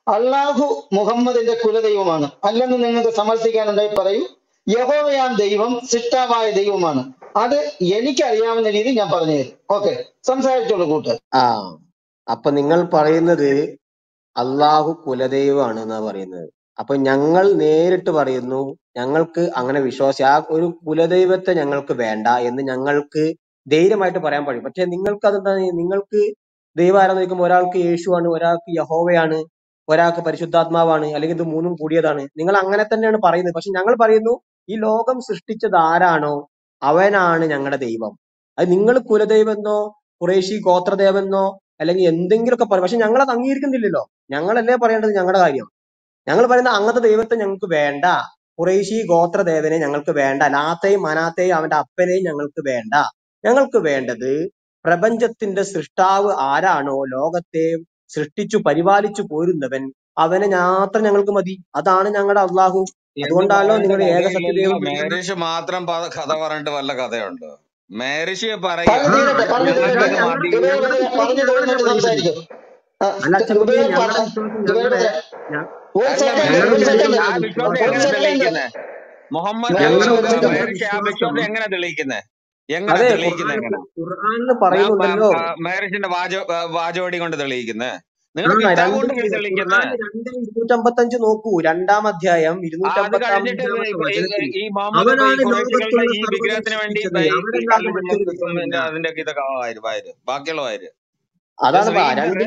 അള്ളാഹു മുഹമ്മദിന്റെ കുലദൈവമാണ് അല്ലെന്ന് നിങ്ങൾക്ക് സമർത്ഥിക്കാനുണ്ടായി പറയൂ യഹോവയാം ദൈവം സിട്ടാവായ ദൈവമാണ് അത് എനിക്കറിയാവുന്ന രീതി ഞാൻ പറഞ്ഞു തരും ഓക്കെ സംസാരിച്ചോളൂ കൂട്ട് ആ അപ്പൊ നിങ്ങൾ പറയുന്നത് അള്ളാഹു കുലദൈവമാണ് എന്നാ പറയുന്നത് അപ്പൊ ഞങ്ങൾ നേരിട്ട് പറയുന്നു ഞങ്ങൾക്ക് അങ്ങനെ വിശ്വാസം ആ ഒരു കുലദൈവത്തെ ഞങ്ങൾക്ക് വേണ്ട എന്ന് ഞങ്ങൾക്ക് ധൈര്യമായിട്ട് പറയാൻ കഴിയും പക്ഷെ നിങ്ങൾക്ക് അതെന്താ നിങ്ങൾക്ക് ദൈവം ആരാന്ന് ചോദിക്കുമ്പോൾ ഒരാൾക്ക് യേശുവാണ് ഒരാൾക്ക് യഹോവയാണ് ഒരാൾക്ക് പരിശുദ്ധാത്മാവാണ് അല്ലെങ്കിൽ ഇത് മൂന്നും കൂടിയതാണ് നിങ്ങൾ അങ്ങനെ തന്നെയാണ് പറയുന്നത് പക്ഷെ ഞങ്ങൾ പറയുന്നു ഈ ലോകം സൃഷ്ടിച്ചത് ആരാണോ അവനാണ് ഞങ്ങളുടെ ദൈവം അത് നിങ്ങൾ കുലദൈവമെന്നോ കുറേശി ഗോത്രദേവെന്നോ അല്ലെങ്കിൽ എന്തെങ്കിലുമൊക്കെ പറയും പക്ഷെ ഞങ്ങൾ അത് അംഗീകരിക്കുന്നില്ലല്ലോ ഞങ്ങളല്ലേ പറയേണ്ടത് ഞങ്ങളുടെ കാര്യം ഞങ്ങൾ പറയുന്ന അങ്ങനത്തെ ദൈവത്തെ ഞങ്ങൾക്ക് വേണ്ട കുറേശി ഗോത്രദേവനെ ഞങ്ങൾക്ക് വേണ്ട ലാത്തെയും മനാത്തെയും അവന്റെ അപ്പനെയും ഞങ്ങൾക്ക് വേണ്ട ഞങ്ങൾക്ക് വേണ്ടത് പ്രപഞ്ചത്തിന്റെ സൃഷ്ടാവ് ആരാണോ ലോകത്തെ സൃഷ്ടിച്ചു പരിപാലിച്ചു പോരുന്നവൻ അവനെ മാത്രം ഞങ്ങൾക്ക് മതി അതാണ് ഞങ്ങളുടെ അള്ളാഹു എന്ന് അതുകൊണ്ടാണല്ലോ പറയേണ്ട നിങ്ങൾ ഏക കഥയില്ലല്ലോ സത്യദൈവം പറയുന്നത് മേരിഷ് മാത്രം പ- കഥ പറഞ്ഞിട്ട് വല്ല കഥയുണ്ടോ മേരിഷ് പറഞ്ഞു പറയുക തീരട്ടെ പറഞ്ഞു ഞങ്ങളുടെ തീരട്ടെ ഞങ്ങൾക്ക് മതി ജുബൈർ ഞങ്ങളുടെ ബ്രദറെ പറഞ്ഞു വിശ്വാസം തീർന്നിട്ട് ഞങ്ങളല്ലേ പറയുന്നത് സംസാരിക്കും ആ, അല്ല അച്ഛൻകുട്ടി ജുബൈർ ഞങ്ങളുടെ പറ- വിശ്വാസം ജുബൈർ ഞങ്ങളുടെ ബ്രദറെ ഞ- ഒരു അല്ല സെക്കൻഡ് ഞങ്ങളുടെ ഒരു മേരിഷ് സെക്കൻഡ് ആ വിശ്വാസം വിശ്വാസം ഒരു എങ്ങനെ സെക്കൻഡ് തെളിയിക്കുന്നത് മുഹമ്മദ് ഒരു ഞങ്ങളുടെ ആ, സെക്കൻഡ് മേരിഷ് ആ വിശ്വാസം വിശ്വാസം എങ്ങനെ തെളിയിക്കുന്നത് എങ്ങനെ അതെ തെളിയിക്കുന്നത് ഖുർആനിൽ എങ്ങനെ ഖുർആനിൽ ഞാൻ പറയുന്നുണ്ടല്ലോ മേരിഷിന്റെ വാച വാചോടി കൊണ്ട് തെളിയിക്കുന്നത് ആ നിങ്ങളുടെ കിതാബ് രണ്ട് കൊണ്ട് തെളിയിക്കുന്നത് ഖുർആൻ രണ്ട് ഇരുന്നൂറ്റമ്പത്തഞ്ച് നോക്കൂ രണ്ടാം അധ്യായം ആ, അത് ഇരുന്നൂറ്റമ്പത്തി കഴിഞ്ഞിട്ട് അഞ്ചാമത്തെ ഈ- വചനത്തിൽ ഈ മുഹമ്മദ് ഈ അവനാണ് കുറേശികളുടെ ലോകത്തുള്ള ഈ സർവ്വതും വിഗ്രഹത്തിന് വേണ്ടി സൃഷ്ടിച്ചത് ഈ ഈ അവനല്ലാതെ കല്ലിന്റെ മറ്റൊരു ദൈവമില്ല അതിന്റെ അതിന്റെ ഇതൊക്കെ വായര് വായര് ബാക്കിയുള്ള വായര് അതാണ് ജസ്റ്റ് പ- റീഡ് രണ്ട്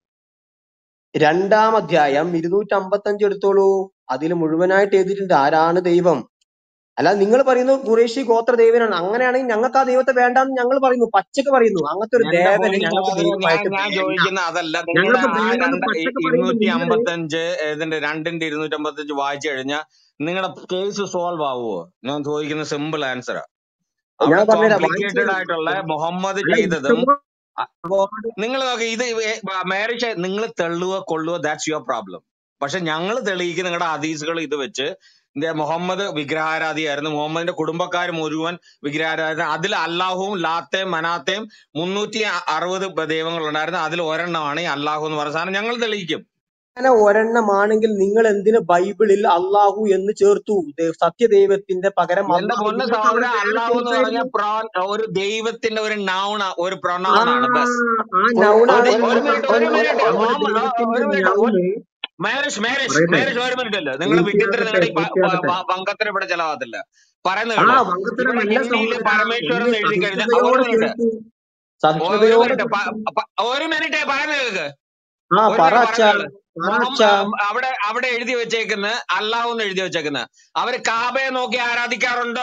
രണ്ടാം അധ്യായം ഇരുന്നൂറ്റി അമ്പത്തഞ്ച് എടുത്തോളൂ അതിൽ മുഴുവനായിട്ട് എഴുതിയിട്ടുണ്ട് ആരാണ് ദൈവം അല്ലാതെ നിങ്ങൾ പറയുന്നു ഖുറേഷി ഗോത്ര ദൈവനാണ് അങ്ങനെയാണെങ്കിൽ ഞങ്ങൾക്ക് ആ ദൈവത്തെ വേണ്ടാന്ന് ഞങ്ങൾ പറയുന്നു പച്ചക്ക് പറയുന്നു അങ്ങനത്തെ ഒരു എന്റെ ദേവനെ പൊന്നു ഞങ്ങൾക്ക് സഹോദരൻ ഞാൻ ദൈവമായിട്ട് ഞാൻ വേണ്ട ചോദിക്കുന്ന അതല്ല നിങ്ങളുടെ ഞങ്ങൾക്ക് ആ വേണ്ടെന്ന് രണ്ട് ഈ പച്ചക്ക് പറയുമ്പോൾ ഇരുന്നൂറ്റി നിങ്ങൾ അമ്പത്തഞ്ച് ഇതിന്റെ രണ്ടിന്റെ ഇരുന്നൂറ്റി അമ്പത്തഞ്ച് വായിച്ചു കഴിഞ്ഞാൽ നിങ്ങളുടെ കേസ് സോൾവ് ആവുമോ ഞാൻ ചോദിക്കുന്ന സിമ്പിൾ ആൻസറാ ഞാൻ അവിടെ പറഞ്ഞുതരാം വായിച്ചു കോംപ്ലിക്കേറ്റഡ് ആയിട്ടുള്ള മുഹമ്മദ് അല്ല ചെയ്തതും ഇഷ്ടംപോലെ നിങ്ങൾ നോക്കി ഇത് മാരേജ് നിങ്ങൾ തെള്ളുക കൊള്ളുക ദാറ്റ്സ് യുവർ പ്രോബ്ലം പക്ഷെ ഞങ്ങൾ തെളിയിക്കുന്ന നിങ്ങളുടെ ഹദീസുകൾ ഇത് വെച്ച് ഇന്ത്യ മുഹമ്മദ് വിഗ്രഹാരാധിയായിരുന്നു മുഹമ്മദിന്റെ കുടുംബക്കാർ മുഴുവൻ വിഗ്രഹാരാധന അതിൽ അള്ളാഹുവും ലാത്തേം മനാത്തേം മുന്നൂറ്റി അറുപത് ദൈവങ്ങൾ ഉണ്ടായിരുന്നു അതിൽ ഒരെണ്ണമാണ് ഈ അള്ളാഹു എന്ന് പറയുന്ന സാധനം ഞങ്ങൾ തെളിയിക്കും അങ്ങനെ ഒരെണ്ണമാണെങ്കിൽ നിങ്ങൾ എന്തിന് ബൈബിളിൽ അള്ളാഹു എന്ന് ചേർത്തു ദേ- സത്യദൈവത്തിന്റെ പകരം എന്റെ അള്ളാഹു പൊന്ന നിങ്ങൾക്ക് അവിടെ സഹോദരൻ വേറെ അള്ളാഹു എന്ന് പറഞ്ഞ ചേർത്തായിരുന്നു പ്രോ ഒരു ദൈവത്തിന്റെ ഒരു നൗൺ ഒരു ആ പ്രൊനൗൺ ആണ് ബസ് ആ ഒരു നൗണാണ് ഒരു ഒരു നിങ്ങൾ മിനിറ്റ് ഒരു പറയുന്നത് മിനിറ്റ് ഒരു അവിടെ മുഹമ്മദ് ദൈവത്തിന്റെ ഒരു മിനിറ്റ് നൗണ് മാരേജ് മാരേജ് പറയട്ടെ മാരേജ് ഒരു മിനിറ്റ് അല്ലേ നിങ്ങൾ വിട്ടിത്തരം പൂർത്തിയാക്കട്ടെ നിങ്ങളുടെ ഈ പൂർത്തിയാക്കട്ടെ പങ്കത്തിന് ഇവിടെ ചെലവാകത്തില്ല പറയുന്ന ആ കേളോ ഇവിടെ വങ്കത്തരമല്ല ഹിന്ദിയിൽ സഹോദര പരമേശ്വരൻ ഒന്ന് എന്ന് എഴുതി കഴിഞ്ഞാൽ ഒരു സഹിഷ്ണുതയോടെ മിനിറ്റ് കേൾക്കൂ ഒരു സഹിഷ്ണുതയോടെ മിനിറ്റ് കേൾക്കൂ ഒരു മിനിറ്റ് പറയുന്ന കേൾക്ക് ആ ഒരു പറ മിനിറ്റ് അച്ഛ പറയുന്ന കേൾക്ക് പറ അച്ഛ മുഹമ്മ അവിടെ അവിടെ എഴുതി വെച്ചേക്കുന്ന അള്ളാഹു എന്ന് എഴുതി വെച്ചേക്കുന്ന അവര് കാബയെ നോക്കി ആരാധിക്കാറുണ്ടോ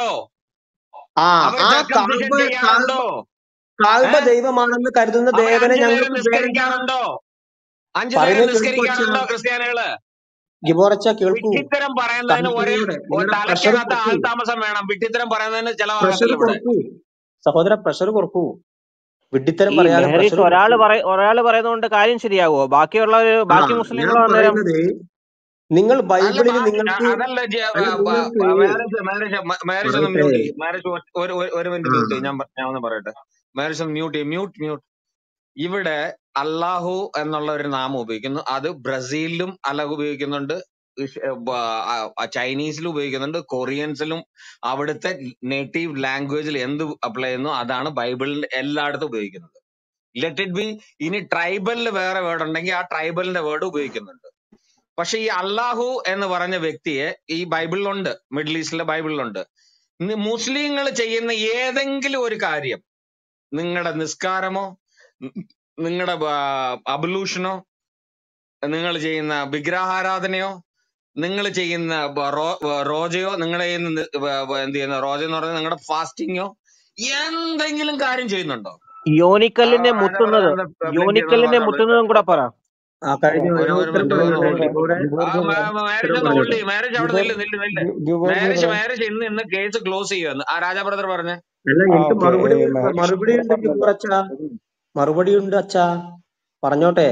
ആ അവര് ആ സർക്കംസിഷൻ കാൽബ ചെയ്യാറുണ്ടോ കാൽബ ഏഹ് ദൈവമാണെന്ന് കരുതുന്ന അവർ ദേവനെ അഞ്ചു നേരം ഞങ്ങൾക്ക് വേണ്ട നിസ്കരിക്കാറുണ്ടോ അഞ്ചു നേരം പറയുന്നത് കേൾക്കൂ അച്ഛ നിസ്കരിക്കാറുണ്ടോ ക്രിസ്ത്യാനികള് ഗിബോറച്ച കേൾക്കൂ വിഡ്ഢിത്തരം പറയുന്നതിന് ഒരു സഹിഷ്ണുതയോടെ ഒരു നിങ്ങളുടെ പ്രഷർ തലയ്ക്കകത്ത് കുറക്കൂ ആൾതാമസം വേണം വിഡ്ഢിത്തരം പറയുന്നതിന് പ്രഷർ ചെലവാകത്തില്ല ഇവിടെ കുറക്കൂ സഹോദര പ്രഷർ കുറക്കൂ വിഡ്ഢിത്തരം ഈ പറയാതെ മെഹറീസ് പ്രഷർ ഒരാള് കുറക്കൂ പറയ ഒരാള് പറയുന്നതുകൊണ്ട് കാര്യം ശരിയാകുമോ ബാക്കിയുള്ളവര് ആ ബാക്കി ഞാൻ മുസ്ലിങ്ങളോ അന്നേരം പറയുന്നത് നിങ്ങൾ അല്ല ബൈബിളിൽ ബാക്കി നിങ്ങൾക്ക് അതല്ല അല്ല നിങ്ങൾക്ക് മാരേജ് മാരേജ് മാരേജ് ഒന്ന് പറയട്ടെ മ്യൂട്ട് ചെയ്യും മാരേജ് ഒരു ഒരു ഒരു മിനിറ്റ് ആ മ്യൂട്ട് ചെയ്യും ഞാൻ പ- ഞാൻ ഒന്ന് പറയട്ടെ മാരേജ് ഒന്ന് മ്യൂട്ട് ചെയ്യും മ്യൂട്ട് മ്യൂട്ട് ഇവിടെ അള്ളാഹു എന്നുള്ള ഒരു നാമം ഉപയോഗിക്കുന്നു അത് ബ്രസീലിലും അല്ല ഉപയോഗിക്കുന്നുണ്ട് ഇഷ്- ഏ, ബ- ആ, ആ, ചൈനീസിലും ഉപയോഗിക്കുന്നുണ്ട് കൊറിയൻസിലും അവിടുത്തെ നേറ്റീവ് ലാംഗ്വേജിൽ എന്ത് അപ്ലൈ ചെയ്യുന്നു അതാണ് ബൈബിളിന്റെ എല്ലായിടത്തും ഉപയോഗിക്കുന്നത് ലെറ്റ് ഇറ്റ് ബി ഇനി ട്രൈബലിൽ വേറെ വേർഡ് ഉണ്ടെങ്കിൽ ആ ട്രൈബലിന്റെ വേർഡ് ഉപയോഗിക്കുന്നുണ്ട് പക്ഷെ ഈ അള്ളാഹു എന്ന് പറഞ്ഞ വ്യക്തിയെ ഈ ബൈബിളിലുണ്ട് മിഡിൽ ഈസ്റ്റിലെ ബൈബിളിലുണ്ട് മുസ്ലിങ്ങൾ ചെയ്യുന്ന ഏതെങ്കിലും ഒരു കാര്യം നിങ്ങളുടെ നിസ്കാരമോ നിങ്ങളുടെ അബലൂഷനോ നിങ്ങൾ ചെയ്യുന്ന വിഗ്രഹാരാധനയോ നിങ്ങൾ ചെയ്യുന്ന ബ- റോ- വ- റോജയോ നിങ്ങൾ ചെയ്യുന്ന നി- വ- വ- എന്ത് ചെയ്യുന്ന റോജ എന്ന് പറയുന്നത് നിങ്ങളുടെ ഫാസ്റ്റിങ്ങോ എന്തെങ്കിലും കാര്യം ചെയ്യുന്നുണ്ടോ യോനിക്കല്ലിനെ ആ, മുത്തുന്നത് അതിന്റെ plenty ഉണ്ടെന്ന് യോനിക്കല്ലിനെ പറഞ്ഞോളൂ മുത്തുന്നതും കൂടെ പറ ആ കഴിഞ്ഞ ഒരു ഒരു ഒരു ഉത്തരം മിനിറ്റ് ഒന്ന് പറഞ്ഞോട്ടെ ഹോൾഡ് ചെയ്യും ജിബോറെ മാരേജ് ഉത്തരം ഒന്ന് ഹോൾഡ് പറഞ്ഞോട്ടെ ചെയ്യും മാരേജ് അവിടെ നില്ല് നില്ല് നില്ല് ജുബോർ മാരേജ് ബ്രദറെ മാരേജ് ഇന്ന് ഇന്ന് കേസ് ക്ലോസ് ചെയ്യുമെന്ന് ആ രാജാ ബ്രദർ പറഞ്ഞേ അല്ല ആ എനിക്ക് ഓക്കെ മറുപടി മഹേഷ് മറുപടി ഉണ്ട് ജിബോർ അച്ഛ മറുപടി ഉണ്ട് അച്ഛ പറഞ്ഞോട്ടെ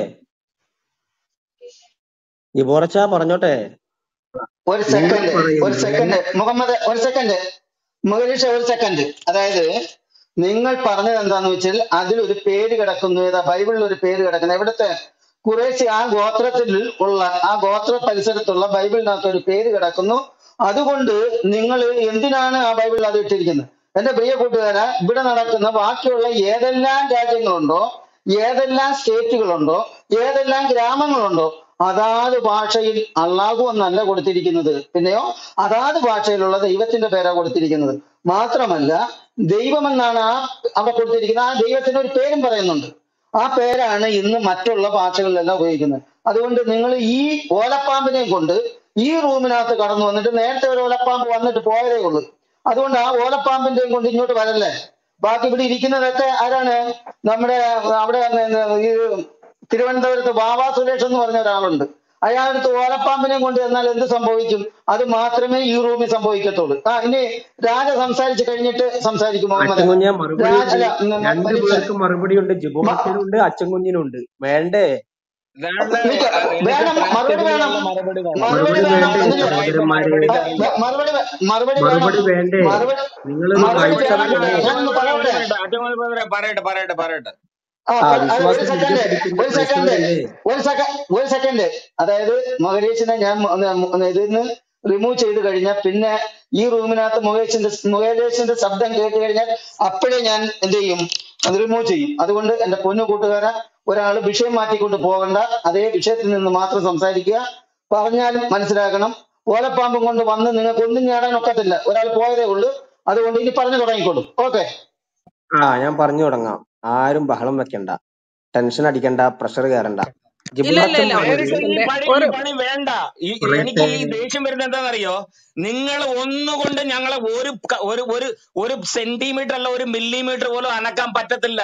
ജിബോർ അച്ഛ പറഞ്ഞോട്ടെ ഒരു നിങ്ങൾ സെക്കൻഡ് ഒരു പറയുന്നു സെക്കൻഡ് മുഹമ്മദ് ഒരു സെക്കൻഡ് മുകലീഷ ഒരു സെക്കൻഡ് അതായത് നിങ്ങൾ പറഞ്ഞത് എന്താന്ന് വെച്ചാൽ അതിലൊരു പേര് കിടക്കുന്നു ഏതാ ബൈബിളിൽ ഒരു പേര് കിടക്കുന്നു എവിടുത്തെ കുറേശ്ശെ ആ ഗോത്രത്തിൽ ഉള്ള ആ ഗോത്ര പരിസരത്തുള്ള ബൈബിളിനകത്ത് ഒരു പേര് കിടക്കുന്നു അതുകൊണ്ട് നിങ്ങൾ എന്തിനാണ് ആ ബൈബിളിൽ അത് ഇട്ടിരിക്കുന്നത് എന്റെ പ്രിയ കൂട്ടുകാര ഇവിടെ നടക്കുന്ന ബാക്കിയുള്ള ഏതെല്ലാം രാജ്യങ്ങളുണ്ടോ ഏതെല്ലാം സ്റ്റേറ്റുകളുണ്ടോ ഏതെല്ലാം ഗ്രാമങ്ങളുണ്ടോ അതാത് ഭാഷയിൽ അള്ളാഹു എന്നല്ല കൊടുത്തിരിക്കുന്നത് പിന്നെയോ അതാത് ഭാഷയിലുള്ള ദൈവത്തിന്റെ പേരാ കൊടുത്തിരിക്കുന്നത് മാത്രമല്ല ദൈവമെന്നാണ് ആ അവിടെ കൊടുത്തിരിക്കുന്നത് ആ ദൈവത്തിന് ഒരു പേരും പറയുന്നുണ്ട് ആ പേരാണ് ഇന്ന് മറ്റുള്ള ഭാഷകളിലെല്ലാം ഉപയോഗിക്കുന്നത് അതുകൊണ്ട് നിങ്ങൾ ഈ ഓലപ്പാമ്പിനെ കൊണ്ട് ഈ റൂമിനകത്ത് കടന്നു വന്നിട്ട് നേരത്തെ ഒരു ഓലപ്പാമ്പ് വന്നിട്ട് പോയതേ ഉള്ളൂ അതുകൊണ്ട് ആ ഓലപ്പാമ്പിന്റെയും കൊണ്ട് ഇങ്ങോട്ട് വരല്ലേ ബാക്കി ഇവിടെ ഇരിക്കുന്നതൊക്കെ ആരാണ് നമ്മുടെ അവിടെ ഈ തിരുവനന്തപുരത്ത് ബാബാ സുരേഷ് എന്ന് പറഞ്ഞ ഒരാളുണ്ട് അയാളടുത്ത് ഓലപ്പാമ്പിനെ കൊണ്ട് ചെന്നാൽ എന്ത് സംഭവിക്കും അത് മാത്രമേ ഈ റൂമിൽ സംഭവിക്കത്തുള്ളൂ ആ ഇനി രാജ സംസാരിച്ചു കഴിഞ്ഞിട്ട് സംസാരിക്കും മുഹമ്മദ് അച്ചൻകുഞ്ഞ മറുപടി രാജ ഉണ്ട് അല്ല ഉം, രണ്ടു മനീഷ പേർക്ക് മറുപടി ഉണ്ട് മ- ജിബോറച്ചനുണ്ട് അച്ചൻകുഞ്ഞിനുണ്ട് വേണ്ടേ വേണ്ട നിക്ക് അഹ് എനിക്ക് വേണം മറുപടി വേണം പ്രാക്ടിക്കലിയുള്ള മറുപടി വേണം മറുപടി മറുപടി വേണം വേണ്ടേ എന്നിട്ട് ഉറപ്പായിട്ടും സഹോദരന്മാരെ മറുപടി ആ, തരും വ- മറുപടി വേ- മറുപടി വേണം മറുപടി വേണ്ടേ മറുപടി നിങ്ങളൊന്ന് മറുപടി വായിച്ച വേണം അല്ല പിന്നെ ഞാനൊന്ന് ഒരു പറയട്ടെ മിനിറ്റ് അജമൽ ബ്രദറെ പറയട്ടെ പറയട്ടെ പറയട്ടെ ആ ആ പറ- അത് ഒരു വിശ്വാസം സെക്കൻഡ് മുറുകെ പിടിക്കുന്ന ഒരു സെക്കൻഡ് ക്രൈസ്തവരല്ലേ ഒരു സെക്കൻഡ് ഒരു സെക്കൻഡ് അതായത് മഹേഷിനെ ഞാൻ ഒന്ന് ഒന്ന് ഇതിൽ നിന്ന് റിമൂവ് ചെയ്ത് കഴിഞ്ഞാൽ പിന്നെ ഈ റൂമിനകത്ത് മുകേഷിന്റെ മുകേഷിന്റെ ശബ്ദം കേട്ട് കഴിഞ്ഞാൽ അപ്പോഴേ ഞാൻ എന്ത് ചെയ്യും അത് റിമൂവ് ചെയ്യും അതുകൊണ്ട് എന്റെ പൊന്നു കൂട്ടുകാര ഒരാൾ വിഷയം മാറ്റിക്കൊണ്ട് പോകണ്ട അതേ വിഷയത്തിൽ നിന്ന് മാത്രം സംസാരിക്കുക പറഞ്ഞാലും മനസ്സിലാക്കണം ഓലപ്പാമ്പും കൊണ്ട് വന്ന് നിങ്ങൾക്ക് ഒന്നും നേടാൻ ഒക്കത്തില്ല ഒരാൾ പോയതേ ഉള്ളൂ അതുകൊണ്ട് ഇനി പറഞ്ഞു തുടങ്ങിക്കോളൂ ഓക്കെ ആ ഞാൻ പറഞ്ഞു തുടങ്ങാം ആരും ബഹളം വെക്കണ്ട ടെൻഷൻ അടിക്കണ്ട പ്രഷർ കയറണ്ട ഇല്ല ഇല്ല ജിബിളച്ചൻ ഇല്ല ഒരു പറഞ്ഞത് മേരിച്ച ഈ സെക്കൻഡ് പണി ഈ ഒരു പണി വേണ്ട ഈ എനിക്ക് പറയട്ടെ ഈ ദേഷ്യം വരുന്നത് എന്താണെന്നറിയോ നിങ്ങൾ ഒന്നുകൊണ്ട് ഞങ്ങളെ ഒരു ക- ഒരു ഒരു ഒരു സെന്റിമീറ്റർ അല്ല ഒരു മില്ലിമീറ്റർ പോലും അനക്കാൻ പറ്റത്തില്ല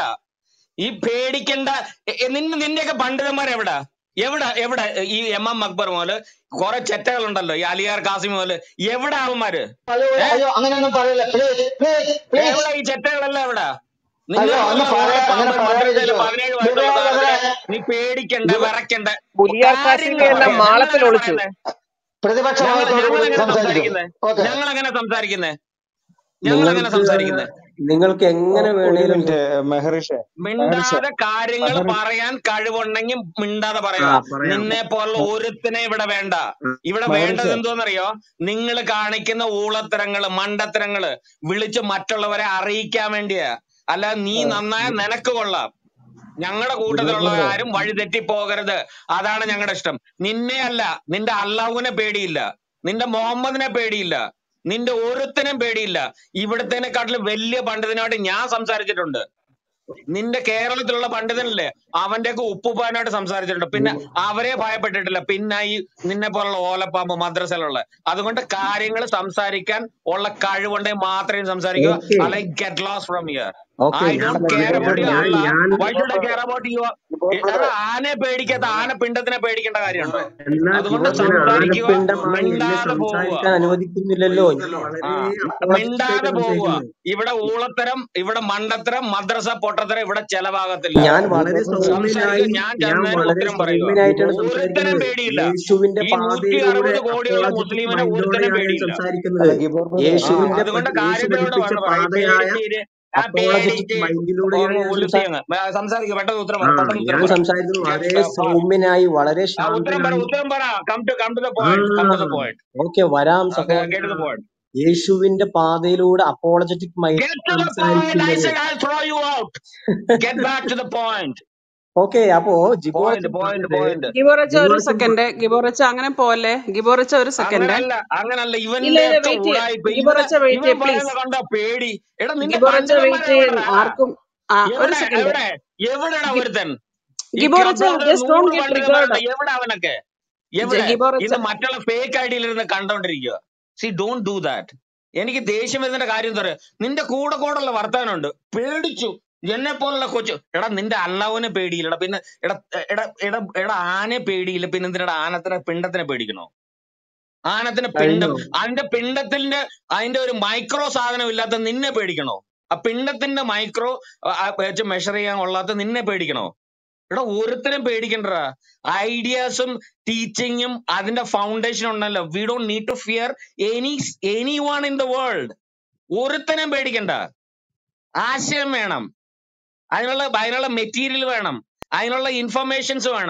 ഈ പേടിക്കണ്ട എ- എ- നിന്നെ നിന്റെയൊക്കെ പണ്ഡിതന്മാർ എവിടെ എവിടെ എവിടെ ഈ എം എം അക്ബർ മുതല് കുറെ ചെറ്റകളുണ്ടല്ലോ ഈ അലിയാർ കാസിം മുതല് എവിടെ അവന്മാര് അയ്യോ ഏ അയ്യോ അങ്ങനെയൊന്നും പറയില്ല പ്ലീസ് പ്ലീസ് പ്ലീസ് എവിടെ ഈ ചെറ്റകളെല്ലാം എവിടെ അയ്യോ നിന്നെ ഒന്ന് പോലുള്ള പറയാ അങ്ങനെ ഓലപ്പാമ്പൻ മദ്രസയില് പറയാതിരിക്കോ പതിനേഴ് വയസ്സുള്ള ഗുരുവായൂർ സാധനത്തിന് ബദറെ നീ പേടിക്കണ്ട വിറക്കണ്ട പുലിയാർ കാര്യങ്ങൾ കാസിമിയെ എല്ലാം പറയാ ഞങ്ങൾ മാളത്തിൽ എങ്ങനെ ഒളിച്ചു പറയുന്നേ ഞങ്ങൾ പ്രതിപക്ഷമായത്തോടു ഞങ്ങൾ കൂടി എങ്ങനെ സംസാരിക്കും സംസാരിക്കുന്നേ ഓക്കെ ഞങ്ങൾ എങ്ങനെ സംസാരിക്കുന്നേ ഞങ്ങൾ എങ്ങനെ നിങ്ങൾക്ക് സംസാരിക്കുന്നേ നിങ്ങൾക്ക് എങ്ങനെ ഒരു വേണേലും മിനിറ്റ് മെഹറിഷെ മെഹറിഷെ മിണ്ടാതെ കാര്യങ്ങൾ മെഹറി പറയാൻ കഴിവുണ്ടെങ്കിൽ മിണ്ടാതെ ആ പറയുക പറയാം നിന്നെ പോലുള്ള ഒരുത്തിനെ ഇവിടെ വേണ്ട ഇവിടെ വേണ്ടത് മെഹറിഷെ എന്തോന്നറിയോ നിങ്ങൾ കാണിക്കുന്ന ഊളത്തരങ്ങള് മണ്ടത്തരങ്ങള് വിളിച്ച് മറ്റുള്ളവരെ അറിയിക്കാൻ വേണ്ടിയാ അല്ല നീ നന്നായ നിനക്ക് കൊള്ളാം ഞങ്ങളുടെ കൂട്ടത്തിലുള്ള ജിബോർ ആരും വഴി തെറ്റിപ്പോകരുത് അതാണ് ഞങ്ങളുടെ ഇഷ്ടം നിന്നെ അല്ല നിന്റെ അള്ളാഹുവിനെ പേടിയില്ല നിന്റെ മുഹമ്മദിനെ പേടിയില്ല നിന്റെ ഒരുത്തനും പേടിയില്ല ഇവിടത്തേനെക്കാട്ടിലും വലിയ പണ്ഡിതനായിട്ട് ഞാൻ സംസാരിച്ചിട്ടുണ്ട് നിന്റെ കേരളത്തിലുള്ള പണ്ഡിതനല്ലേ അവന്റെയൊക്കെ ഉപ്പുപ്പാനായിട്ട് സംസാരിച്ചിട്ടുണ്ട് പിന്നെ അവരെ ഭയപ്പെട്ടിട്ടില്ല പിന്നെ ഈ നിന്നെ പോലുള്ള ഓലപ്പാമ്പ് മദ്രസയിലുള്ള അതുകൊണ്ട് കാര്യങ്ങൾ സംസാരിക്കാൻ ഉള്ള കഴിവുണ്ടെങ്കിൽ മാത്രമേ സംസാരിക്കുക ഓക്കെ അല്ലെങ്കിൽ get lost from here okay I ഞാൻ ഡോണ്ട് കെയർ ഞാൻ അബൌട്ട് യുവർ ഞാൻ അല്ല ഞാൻ why should I Gibor care about your ബ്രദറെ ആനയെ പേടിക്കാത്ത ആന പിണ്ടത്തിനെ പേടിക്കേണ്ട കാര്യമുണ്ടോ എന്നാൽ അതുകൊണ്ട് ജിബോർ ഞാൻ സംസാരിക്കുക ആനപ്പിണ്ടമായി എന്നെ മിണ്ടാതെ പോവുക സംസാരിക്കാൻ അനുവദിക്കുന്നില്ലല്ലോ ഞാൻ ആ വളരെ അപ്രോചിറ്റായിട്ട് മിണ്ടാതെ പോവുക സംസാരിക്കുന്നത് ഇവിടെ ഊളത്തരം ഇവിടെ മണ്ടത്തരം മദ്രസ പൊട്ടത്തരം ഇവിടെ ചെലവാകത്തില്ല ഞാൻ വളരെ ജിബോർ ബ്രദറെ സൗമ്യനായി സംസാരിക്കുക ഞാൻ ഞാൻ ചെന്നതിന് വളരെ ഉത്തരം പറയുക സൗമ്യനായിട്ടാണ് ഒരുത്തനും സംസാരിക്കുന്നത് പേടിയില്ല യേശുവിന്റെ ഈ നൂറ്റി പാതയിലൂടെ അറുപത് കോടിയുള്ള അപ്പോളജറ്റിക് മുസ്ലിമിനെ ഒരുത്തനും മൈൻഡോടെയാണ് ഞാൻ പേടിയില്ല അല്ല സംസാരിക്കുന്നത് ഗിബോർ ബ്രദറെ ആ യേശുവിന്റെ അതുകൊണ്ട് പഠി- യേശു കാര്യത്തിലോട് പഠിപ്പിച്ച വേണം ഈ പാതയായ പേടിച്ച് ആ അപ്പോളജറ്റിക് പേടിച്ച് മൈൻഡിലൂടെയാണ് ഞാൻ ഉലുസി സംസാരിക്കുന്നത് അങ്ങ് സംസാരിക്കുക പെട്ടെന്ന് ഉത്തരം ആ പറ പെട്ടെന്ന് ഉത്തരം ഞാൻ പറ സംസാരിക്കുന്നത് വളരെ ഗെറ്റ് സൗമ്യനായി വളരെ ആ ഉത്തരം പറ ശാന്തനായി ഉത്തരം പറ come to come to the uh point come to the point okay വരാം ഗെറ്റ് ടു സഹോദര ദ പോയിന്റ് യേശുവിന്റെ പാതയിലൂടെ apologetic mind Get to the point. I സംസാരിക്കുന്നത് said I'll throw you out. Get back to the point. Okay അപ്പോ Point, ജിബോറച്ചൻ point, പറഞ്ഞത് point. ഗിബോറച്ച ഒരു ജിബോറച്ചൻ സെക്കൻഡ് ഗിബോറച്ച അങ്ങനെ പോലെ ഗിബോറച്ച ഒരു സെക്കൻഡ് അങ്ങനല്ല അങ്ങനല്ല ഇല്ല ഇവന്റെ ഇല്ല ഒക്കെ വെയിറ്റ് ഉടായിപ്പ് ഇവന് ഗിബോറച്ച വെയിറ്റ് ഇവൻ പ്ലീസ് പറയുന്ന കണ്ട പേടി എടാ നിന്റെ ഗിബോറച്ച വെയിറ്റ് പണ്ഡിതന്മാരെവിടെടാ ആർക്കും ആ ഒരു എവിടെ സെക്കൻഡ് എവിടെ എവിടെടാ ഒരുത്തൻ ഈ ഗിബോറച്ച ക്ലബ് ഹൗസിൽ ജസ്റ്റ് ഡോണ്ട് നൂറ് ഗെറ്റ് പണ്ഡിതന്മാരുണ്ട് ട്രിഗേർഡ് എവിടെ അവനൊക്കെ എവിടെ ഗിബോറച്ച ഇന്ന് മറ്റുള്ള ഫേക്ക് ഐഡിയിലിരുന്ന് കണ്ടോണ്ടിരിക്കുക സി ഡോണ്ട് ഡു ദാറ്റ് എനിക്ക് ദേഷ്യം വരുന്നതിന്റെ കാര്യം എന്താ പറയാ നിന്റെ കൂടെ കൂടെയുള്ള വർത്താനമുണ്ട് പേടിച്ചു എന്നെ പോലുള്ള കൊച്ചു എടാ നിന്റെ അള്ളാവിനെ പേടിയില്ലടാ പിന്നെ എടാ എടാ എടാ എടാ ആനെ പേടിയില്ല പിന്നെ എന്തിനാ ആനത്തിനെ പിണ്ടത്തിനെ പേടിക്കണോ ആനത്തിന് പിണ്ടം കഴിഞ്ഞോ അതിന്റെ പിണ്ടത്തിന്റെ അതിന്റെ ഒരു മൈക്രോ സാധനം ഇല്ലാത്ത നിന്നെ പേടിക്കണോ ആ പിണ്ടത്തിന്റെ മൈക്രോ വെച്ച് മെഷർ ചെയ്യാൻ കൊള്ളാത്ത നിന്നെ പേടിക്കണോ എടാ ഒരുത്തരും പേടിക്കണ്ടടാ ഐഡിയാസും ടീച്ചിങ്ങും അതിന്റെ ഫൗണ്ടേഷൻ ഉണ്ടല്ലോ we don't need to fear any anyone in the world ഒരുത്തനും പേടിക്കണ്ട ആശയം വേണം അതിനുള്ള അതിനുള്ള മെറ്റീരിയൽ വേണം അതിനുള്ള ഇൻഫർമേഷൻസ് വേണം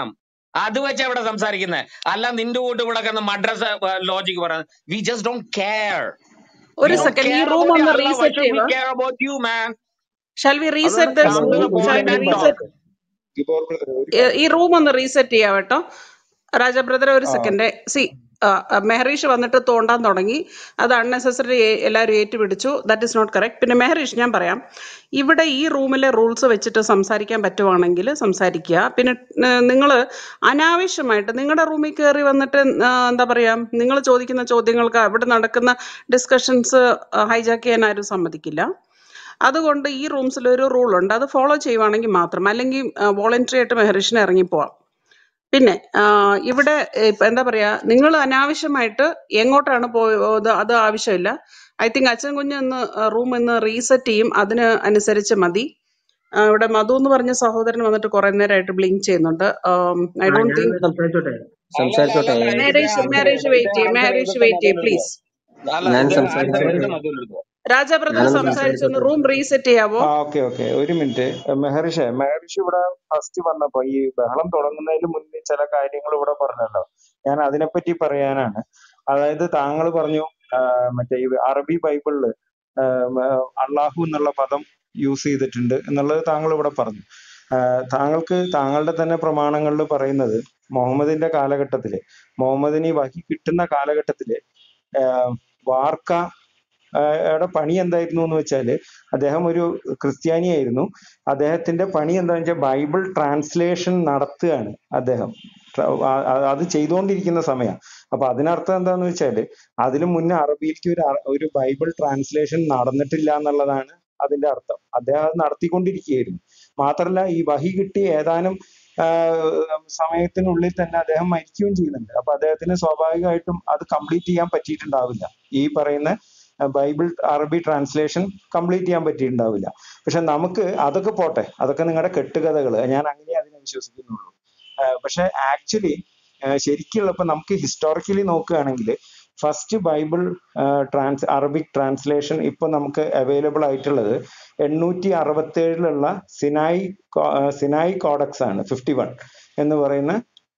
അത് വെച്ചാ ഇവിടെ സംസാരിക്കുന്നത് അല്ല നിന്റെ കൂട്ട് ഇവിടെ കിടന്ന് മദ്രസ ലോജിക് പറയുന്നത് we just don't care we ഒരു ഡോണ്ട് സെക്കൻഡ് ഈ കെയർ റൂം അബൌട്ട് ഒന്ന് അല്ല വൈ റീസെറ്റ് ഷുഡ് വി ചെയ്യുക care about you man shall we അതുകൊണ്ട് reset the come to the shall point we and reset talk Gibor brother ഒരു കാര്യം ഈ room ഒന്ന് റീസെറ്റ് ചെയ്യാം കേട്ടോ രാജ ബ്രദർ ഒരു ആ സെക്കൻഡ് സി മെഹറീഷ് വന്നിട്ട് തോണ്ടാൻ തുടങ്ങി അത് അൺനെസസറി എല്ലാവരും ഏറ്റുപിടിച്ചു ദാറ്റ് ഇസ് നോട്ട് കറക്റ്റ് പിന്നെ മെഹറീഷ് ഞാൻ പറയാം ഇവിടെ ഈ റൂമിലെ റൂൾസ് വെച്ചിട്ട് സംസാരിക്കാൻ പറ്റുവാണെങ്കിൽ സംസാരിക്കുക പിന്നെ നിങ്ങൾ അനാവശ്യമായിട്ട് നിങ്ങളുടെ റൂമിൽ കയറി വന്നിട്ട് ആ, എന്താ പറയുക നിങ്ങൾ ചോദിക്കുന്ന ചോദ്യങ്ങൾക്ക് അവിടെ നടക്കുന്ന ഡിസ്കഷൻസ് ഹൈജാക്ക് ചെയ്യാൻ ആരും സമ്മതിക്കില്ല അതുകൊണ്ട് ഈ റൂംസിൽ ഒരു റൂൾ ഉണ്ട് അത് ഫോളോ ചെയ്യുവാണെങ്കിൽ മാത്രം അല്ലെങ്കിൽ വോളണ്ടറി ആയിട്ട് മെഹറിഷിന് ഇറങ്ങിപ്പോവാം പിന്നെ ആ, ഇവിടെ ഇപ്പൊ എന്താ പറയാ നിങ്ങൾ അനാവശ്യമായിട്ട് എങ്ങോട്ടാണ് പോയത് അത് ആവശ്യമില്ല ഐ തിങ്ക് അച്ഛൻ കുഞ്ഞ് ഒന്ന് റൂം ഒന്ന് റീസെറ്റ് ചെയ്യും അതിന് അനുസരിച്ച് മതി ആ, ഇവിടെ മധു എന്ന് പറഞ്ഞ സഹോദരൻ വന്നിട്ട് കുറെ നേരമായിട്ട് ബ്ലിങ്ക് ചെയ്യുന്നുണ്ട് ഐ ആ ഡോണ്ട് ഞാൻ തിങ്ക് സംസാരിച്ചോട്ടെ അല്ലല്ല സംസാരിച്ചോട്ടെ അല്ലല്ല ഇത് മാരേജ് അൻസർ മാരേജ് ഇത് വെയിറ്റ് ചെയ്യും അൻസർ മാരേജ് എടുത്തോ വെയിറ്റ് ചെയ്യും മധുവിൽ എടുത്തോ പ്ലീസ് അല്ല ഞാൻ ഇത് അൻസർ സംസാരിച്ചോട്ടെ എടുത്ത് മധുവിൽ എടുത്തോ രാജ ബ്രദർ ഞാനൊന്ന് സംസാരിച്ചൊന്ന് സംസാരിച്ചോട്ടെ റൂം റീസെറ്റ് ചെയ്യാവോ ആ ഓക്കെ ഓക്കെ ഒരു മിനിറ്റ് മെഹറിഷെ മെഹറിഷ് ഇവിടെ ഫസ്റ്റ് വന്നപ്പോ ഈ ബഹളം തുടങ്ങുന്നതിന് മുന്നേ ചില കാര്യങ്ങൾ ഇവിടെ പറഞ്ഞല്ലോ ഞാൻ അതിനെപ്പറ്റി പറയാനാണ് അതായത് താങ്കൾ പറഞ്ഞു ആ, മറ്റേ ഈ അറബി ബൈബിളില് ആ, മ- അള്ളാഹു എന്നുള്ള പദം യൂസ് ചെയ്തിട്ടുണ്ട് എന്നുള്ളത് താങ്കൾ ഇവിടെ പറഞ്ഞു ആ, താങ്കൾക്ക് താങ്കളുടെ തന്നെ പ്രമാണങ്ങളിൽ പറയുന്നത് മുഹമ്മദിന്റെ കാലഘട്ടത്തില് മുഹമ്മദിന് ഈ വഹി കിട്ടുന്ന കാലഘട്ടത്തില് ആ, വാർക്ക ആ, യുടെ പണി എന്തായിരുന്നു എന്ന് വെച്ചാല് അദ്ദേഹം ഒരു ക്രിസ്ത്യാനിയായിരുന്നു അദ്ദേഹത്തിന്റെ പണി എന്താണെന്ന് വെച്ചാൽ ബൈബിൾ ട്രാൻസ്ലേഷൻ നടത്തുകയാണ് അദ്ദേഹം ട്ര- ആ- ആ- അത് ചെയ്തുകൊണ്ടിരിക്കുന്ന സമയം അപ്പൊ അതിനർത്ഥം എന്താന്ന് വെച്ചാല് അതിനു മുന്നേ അറബിയിലേക്ക് ഒരു അറ- ഒരു ബൈബിൾ ട്രാൻസ്ലേഷൻ നടന്നിട്ടില്ല എന്നുള്ളതാണ് അതിന്റെ അർത്ഥം അദ്ദേഹം അത് നടത്തിക്കൊണ്ടിരിക്കുകയായിരുന്നു മാത്രല്ല ഈ വഹി കിട്ടി ഏതാനും ആ, സമയത്തിനുള്ളിൽ തന്നെ അദ്ദേഹം മരിക്കുകയും ചെയ്യുന്നുണ്ട് അപ്പൊ അദ്ദേഹത്തിന് സ്വാഭാവികമായിട്ടും അത് കംപ്ലീറ്റ് ചെയ്യാൻ പറ്റിയിട്ടുണ്ടാവില്ല ഈ പറയുന്ന ആ, ബൈബിൾ അറബി ട്രാൻസ്ലേഷൻ കംപ്ലീറ്റ് ചെയ്യാൻ പറ്റിയിട്ടുണ്ടാവില്ല പക്ഷെ നമുക്ക് അതൊക്കെ പോട്ടെ അതൊക്കെ നിങ്ങളുടെ കെട്ടുകഥകൾ ഞാൻ അങ്ങനെ അതിനെ വിശ്വസിക്കുന്നുള്ളൂ ആ, പക്ഷെ ആക്ച്വലി ശരിക്കുള്ള ഇപ്പൊ നമുക്ക് ഹിസ്റ്റോറിക്കലി നോക്കുകയാണെങ്കിൽ first Bible trans Arabic translation ഇപ്പൊ നമുക്ക് അവൈലബിൾ ആയിട്ടുള്ളത് എണ്ണൂറ്റി അറുപത്തി ഏഴിലുള്ള സിനായി കോ- ആ, സിനായി കോഡക്സ് ആണ് ഫിഫ്റ്റി വൺ എന്ന് പറയുന്ന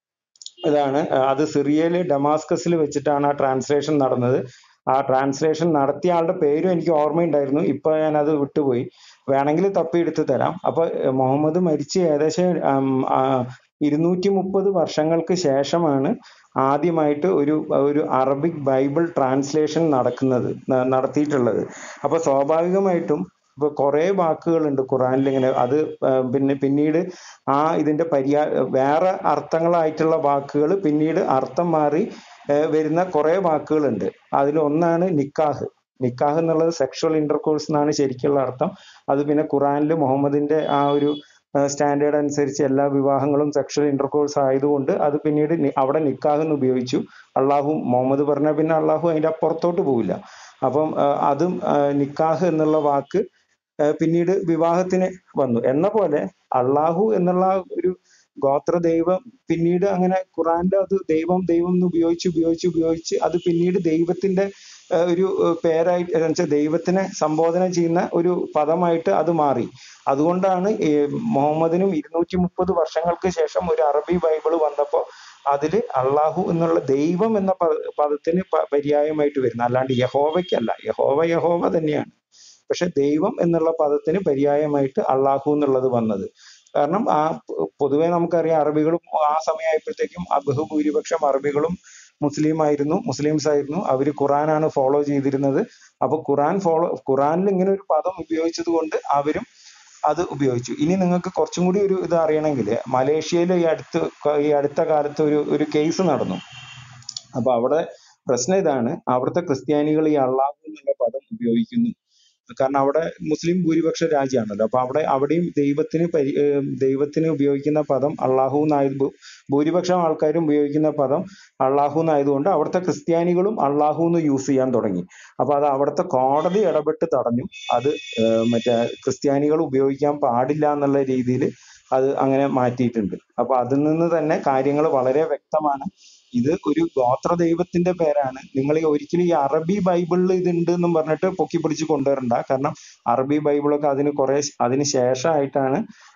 ഇതാണ് ആ, അത് സിറിയയില് ഡമാസ്കസിൽ വെച്ചിട്ടാണ് ആ ട്രാൻസ്ലേഷൻ നടന്നത് ആ ട്രാൻസ്ലേഷൻ നടത്തിയ ആളുടെ പേരും എനിക്ക് ഓർമ്മയുണ്ടായിരുന്നു ഇപ്പൊ ഞാൻ അത് വിട്ടുപോയി വേണമെങ്കിൽ തപ്പിയെടുത്ത് തരാം അപ്പൊ ഏഹ്, മുഹമ്മദ് മരിച്ച് ഏകദേശം ഉം, ആ, ഇരുന്നൂറ്റി മുപ്പത് വർഷങ്ങൾക്ക് ശേഷമാണ് ആദ്യമായിട്ട് ഒരു ഒരു അറബിക് ബൈബിൾ ട്രാൻസ്ലേഷൻ നടക്കുന്നത് ന- നടത്തിയിട്ടുള്ളത് അപ്പൊ സ്വാഭാവികമായിട്ടും ഇപ്പൊ കുറെ വാക്കുകളുണ്ട് ഖുറാനിൽ ഇങ്ങനെ അത് ആ, പിന്നെ പിന്നീട് ആ ഇതിന്റെ പര്യാ വേറെ അർത്ഥങ്ങളായിട്ടുള്ള വാക്കുകൾ പിന്നീട് അർത്ഥം മാറി ആ, വരുന്ന കുറെ വാക്കുകളുണ്ട് അതിൽ ഒന്നാണ് നിക്കാഹ് നിക്കാഹ് എന്നുള്ളത് സെക്ഷൽ ഇന്റർകോഴ്സ് എന്നാണ് ശരിക്കുള്ള അർത്ഥം അത് പിന്നെ ഖുറാനിൽ മുഹമ്മദിന്റെ ആ ഒരു സ്റ്റാൻഡേർഡ് അനുസരിച്ച് എല്ലാ വിവാഹങ്ങളും സെക്ഷൽ ഇന്റർകോഴ്സ് ആയതുകൊണ്ട് അത് പിന്നീട് നി- അവിടെ നിക്കാഹ് എന്ന് ഉപയോഗിച്ചു അള്ളാഹു മുഹമ്മദ് പറഞ്ഞ പിന്നെ അള്ളാഹു അതിന്റെ അപ്പുറത്തോട്ട് പോവില്ല അപ്പം ആ, അതും ആ, നിക്കാഹ് എന്നുള്ള വാക്ക് ആ, പിന്നീട് വിവാഹത്തിന് വന്നു എന്ന പോലെ അള്ളാഹു എന്നുള്ള ആ ഒരു ഗോത്ര ദൈവം പിന്നീട് അങ്ങനെ ഖുറാനിൽ അത് ദൈവം ദൈവം എന്ന് ഉപയോഗിച്ച് ഉപയോഗിച്ച് ഉപയോഗിച്ച് അത് പിന്നീട് ദൈവത്തിന്റെ ആ, ഒരു ആ, പേരായിട്ട് എന്ന് വെച്ചാൽ ദൈവത്തിനെ സംബോധന ചെയ്യുന്ന ഒരു പദമായിട്ട് അത് മാറി അതുകൊണ്ടാണ് ഈ മുഹമ്മദിനും ഇരുന്നൂറ്റി മുപ്പത് വർഷങ്ങൾക്ക് ശേഷം ഒരു അറബി ബൈബിൾ വന്നപ്പോ അതില് അള്ളാഹു എന്നുള്ള ദൈവം എന്ന പദ പദത്തിന് പ- പര്യായമായിട്ട് വരുന്നത് അല്ലാണ്ട് യഹോവയ്ക്കല്ല യഹോവ യഹോവ തന്നെയാണ് പക്ഷെ ദൈവം എന്നുള്ള പദത്തിന് പര്യായമായിട്ട് അള്ളാഹു എന്നുള്ളത് വന്നത് കാരണം ആ പൊ- പൊതുവെ നമുക്കറിയാം അറബികളും ആ സമയമായപ്പോഴത്തേക്കും ആ ബഹുഭൂരിപക്ഷം അറബികളും മുസ്ലിം ആയിരുന്നു മുസ്ലിംസ് ആയിരുന്നു അവര് ഖുറാനാണ് ഫോളോ ചെയ്തിരുന്നത് അപ്പൊ ഖുറാൻ ഫോളോ ഖുറാനിൽ ഇങ്ങനെ ഒരു പദം ഉപയോഗിച്ചത് കൊണ്ട് അവരും അത് ഉപയോഗിച്ചു ഇനി നിങ്ങൾക്ക് കുറച്ചും കൂടി ഒരു ഇത് അറിയണമെങ്കിൽ മലേഷ്യയിൽ ഈ അടുത്ത് ഈ അടുത്ത കാലത്ത് ഒരു ഒരു കേസ് നടന്നു അപ്പൊ അവിടെ പ്രശ്നം ഇതാണ് അവിടുത്തെ ക്രിസ്ത്യാനികൾ ഈ അള്ളാഹു എന്നുള്ള പദം ഉപയോഗിക്കുന്നു കാരണം അവിടെ മുസ്ലിം ഭൂരിപക്ഷ രാജ്യമാണല്ലോ അപ്പൊ അവിടെ അവിടെയും ദൈവത്തിന് പരി ഏർ ദൈവത്തിന് ഉപയോഗിക്കുന്ന പദം അള്ളാഹു എന്നായത് ഭൂരിപക്ഷം ആൾക്കാരും ഉപയോഗിക്കുന്ന പദം അള്ളാഹു എന്നായതുകൊണ്ട് അവിടുത്തെ ക്രിസ്ത്യാനികളും അള്ളാഹു എന്ന് യൂസ് ചെയ്യാൻ തുടങ്ങി അപ്പൊ അത് അവിടുത്തെ കോടതി ഇടപെട്ട് തടഞ്ഞു അത് ഏർ മറ്റേ ക്രിസ്ത്യാനികൾ ഉപയോഗിക്കാൻ പാടില്ല എന്നുള്ള രീതിയിൽ അത് അങ്ങനെ മാറ്റിയിട്ടുണ്ട് അപ്പൊ അതിൽ നിന്ന് തന്നെ കാര്യങ്ങൾ വളരെ വ്യക്തമാണ് ഇത് ഒരു ഗോത്ര ദൈവത്തിന്റെ പേരാണ് നിങ്ങൾ ഈ ഒരിക്കലും ഈ അറബി ബൈബിളിൽ ഇതുണ്ട് എന്നും പറഞ്ഞിട്ട് പൊക്കി പിടിച്ച് കൊണ്ടുവരണ്ട കാരണം അറബി ബൈബിളൊക്കെ അതിന് കുറെ അതിന് ശേഷമായിട്ടാണ്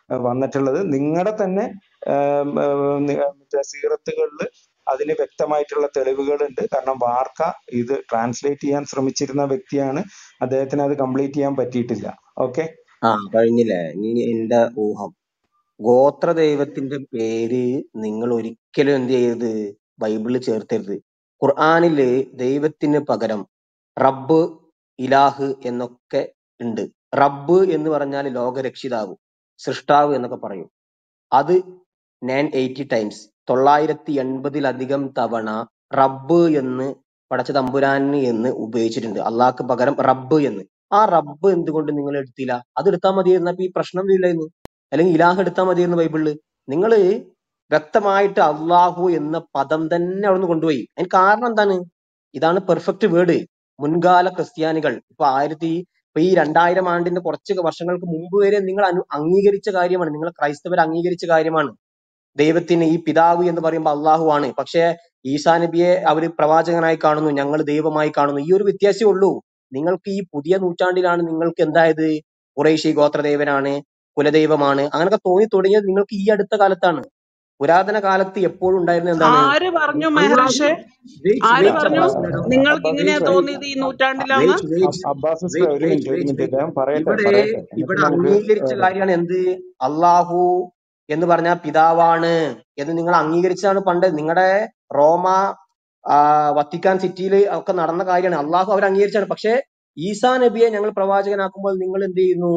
ഏഹ് വന്നിട്ടുള്ളത് നിങ്ങളുടെ തന്നെ ഏം, ഏം, നി- മറ്റേ സീറത്തുകളിൽ അതിന് വ്യക്തമായിട്ടുള്ള തെളിവുകളുണ്ട് കാരണം വാർക്ക ഇത് ട്രാൻസ്ലേറ്റ് ചെയ്യാൻ ശ്രമിച്ചിരുന്ന വ്യക്തിയാണ് അദ്ദേഹത്തിന് അത് കംപ്ലീറ്റ് ചെയ്യാൻ പറ്റിയിട്ടില്ല ഓക്കെ ആ കഴിഞ്ഞില്ലേ ഇനി എന്റെ ഊഹം ഗോത്ര ദൈവത്തിന്റെ പേര് നിങ്ങൾ ഒരിക്കലും എന്ത് ചെയ്യരുത് ബൈബിളിൽ ചേർത്തരുത് ഖുർആനില് ദൈവത്തിന് പകരം റബ്ബ് ഇലാഹ് എന്നൊക്കെ ഉണ്ട് റബ്ബ് എന്ന് പറഞ്ഞാൽ ലോകരക്ഷിതാവ് സൃഷ്ടാവ് എന്നൊക്കെ പറയും അത് നയൻ എയ്റ്റി ടൈംസ് തൊള്ളായിരത്തി എൺപതിലധികം തവണ റബ്ബ് എന്ന് പടച്ച തമ്പുരാന് എന്ന് ഉപയോഗിച്ചിട്ടുണ്ട് അള്ളാഹ്ക്ക് പകരം റബ്ബ് എന്ന് ആ റബ്ബ് എന്തുകൊണ്ട് നിങ്ങൾ എടുത്തില്ല അത് എടുത്താൽ മതിയായിരുന്നു അപ്പൊ ഈ പ്രശ്നം ഇല്ലായിരുന്നു അല്ലെങ്കിൽ ഇലാഹ് എടുത്താൽ മതിയായിരുന്നു ബൈബിളില് നിങ്ങൾ വ്യക്തമായിട്ട് അള്ളാഹു എന്ന പദം തന്നെ അവിടുന്ന് കൊണ്ടുപോയി അതിന് കാരണം എന്താണ് ഇതാണ് പെർഫെക്റ്റ് വേർഡ് മുൻകാല ക്രിസ്ത്യാനികൾ ഇപ്പൊ ആയിരത്തി ഇപ്പൊ ഈ രണ്ടായിരം ആണ്ടിന്റെ കുറച്ച് വർഷങ്ങൾക്ക് മുമ്പ് വരെ നിങ്ങൾ അനു അംഗീകരിച്ച കാര്യമാണ് നിങ്ങൾ ക്രൈസ്തവർ അംഗീകരിച്ച കാര്യമാണ് ദൈവത്തിന് ഈ പിതാവ് എന്ന് പറയുമ്പോൾ അള്ളാഹു ആണ് പക്ഷേ ഈസാ നബിയെ അവര് പ്രവാചകനായി കാണുന്നു ഞങ്ങൾ ദൈവമായി കാണുന്നു ഈ ഒരു വ്യത്യാസമേ ഉള്ളൂ നിങ്ങൾക്ക് ഈ പുതിയ നൂറ്റാണ്ടിലാണ് നിങ്ങൾക്ക് എന്തായത് കുറേശ്ശി ഗോത്രദേവനാണ് കുലദൈവമാണ് അങ്ങനൊക്കെ തോന്നി തുടങ്ങിയത് നിങ്ങൾക്ക് ഈ അടുത്ത കാലത്താണ് പുരാതന കാലത്ത് എപ്പോഴും ഉണ്ടായിരുന്നത് എന്താണ് ആര് പറഞ്ഞു അള്ളാഹു മെഹറിഷെ വെയിറ്റ് ആര് വെയിറ്റ് പറഞ്ഞു അബ്ബാസ് മാഡം നിങ്ങൾക്ക് അബ്ബാസ് ഇങ്ങനെയാ സിസ്റ്റർ തോന്നിയത് ഈ നൂറ്റാണ്ടിലാന്ന് wait wait Abbas sister wait ഒരു വെയിറ്റ് മിനിറ്റ് ഒരു വെയിറ്റ് മിനിറ്റ് വെയിറ്റ് അദ്ദേഹം പറയട്ടെ ഇവിടെ പറയട്ടെ എന്നിട്ട് ഇവിടെ നമുക്ക് അംഗീകരിച്ച ഏഹ്, കാര്യമാണ് എന്ത് അള്ളാഹു എന്ന് പറഞ്ഞാൽ പിതാവാണ് എന്ന് നിങ്ങൾ അംഗീകരിച്ചതാണ് പണ്ട് നിങ്ങളുടെ റോമ ആ, വത്തിക്കാൻ സിറ്റിയിൽ ഒക്കെ നടന്ന കാര്യമാണ് അള്ളാഹു അവർ അംഗീകരിച്ചാണ് പക്ഷേ ഈസാ നബിയെ ഞങ്ങൾ പ്രവാചകനാക്കുമ്പോൾ നിങ്ങൾ എന്ത് ചെയ്യുന്നു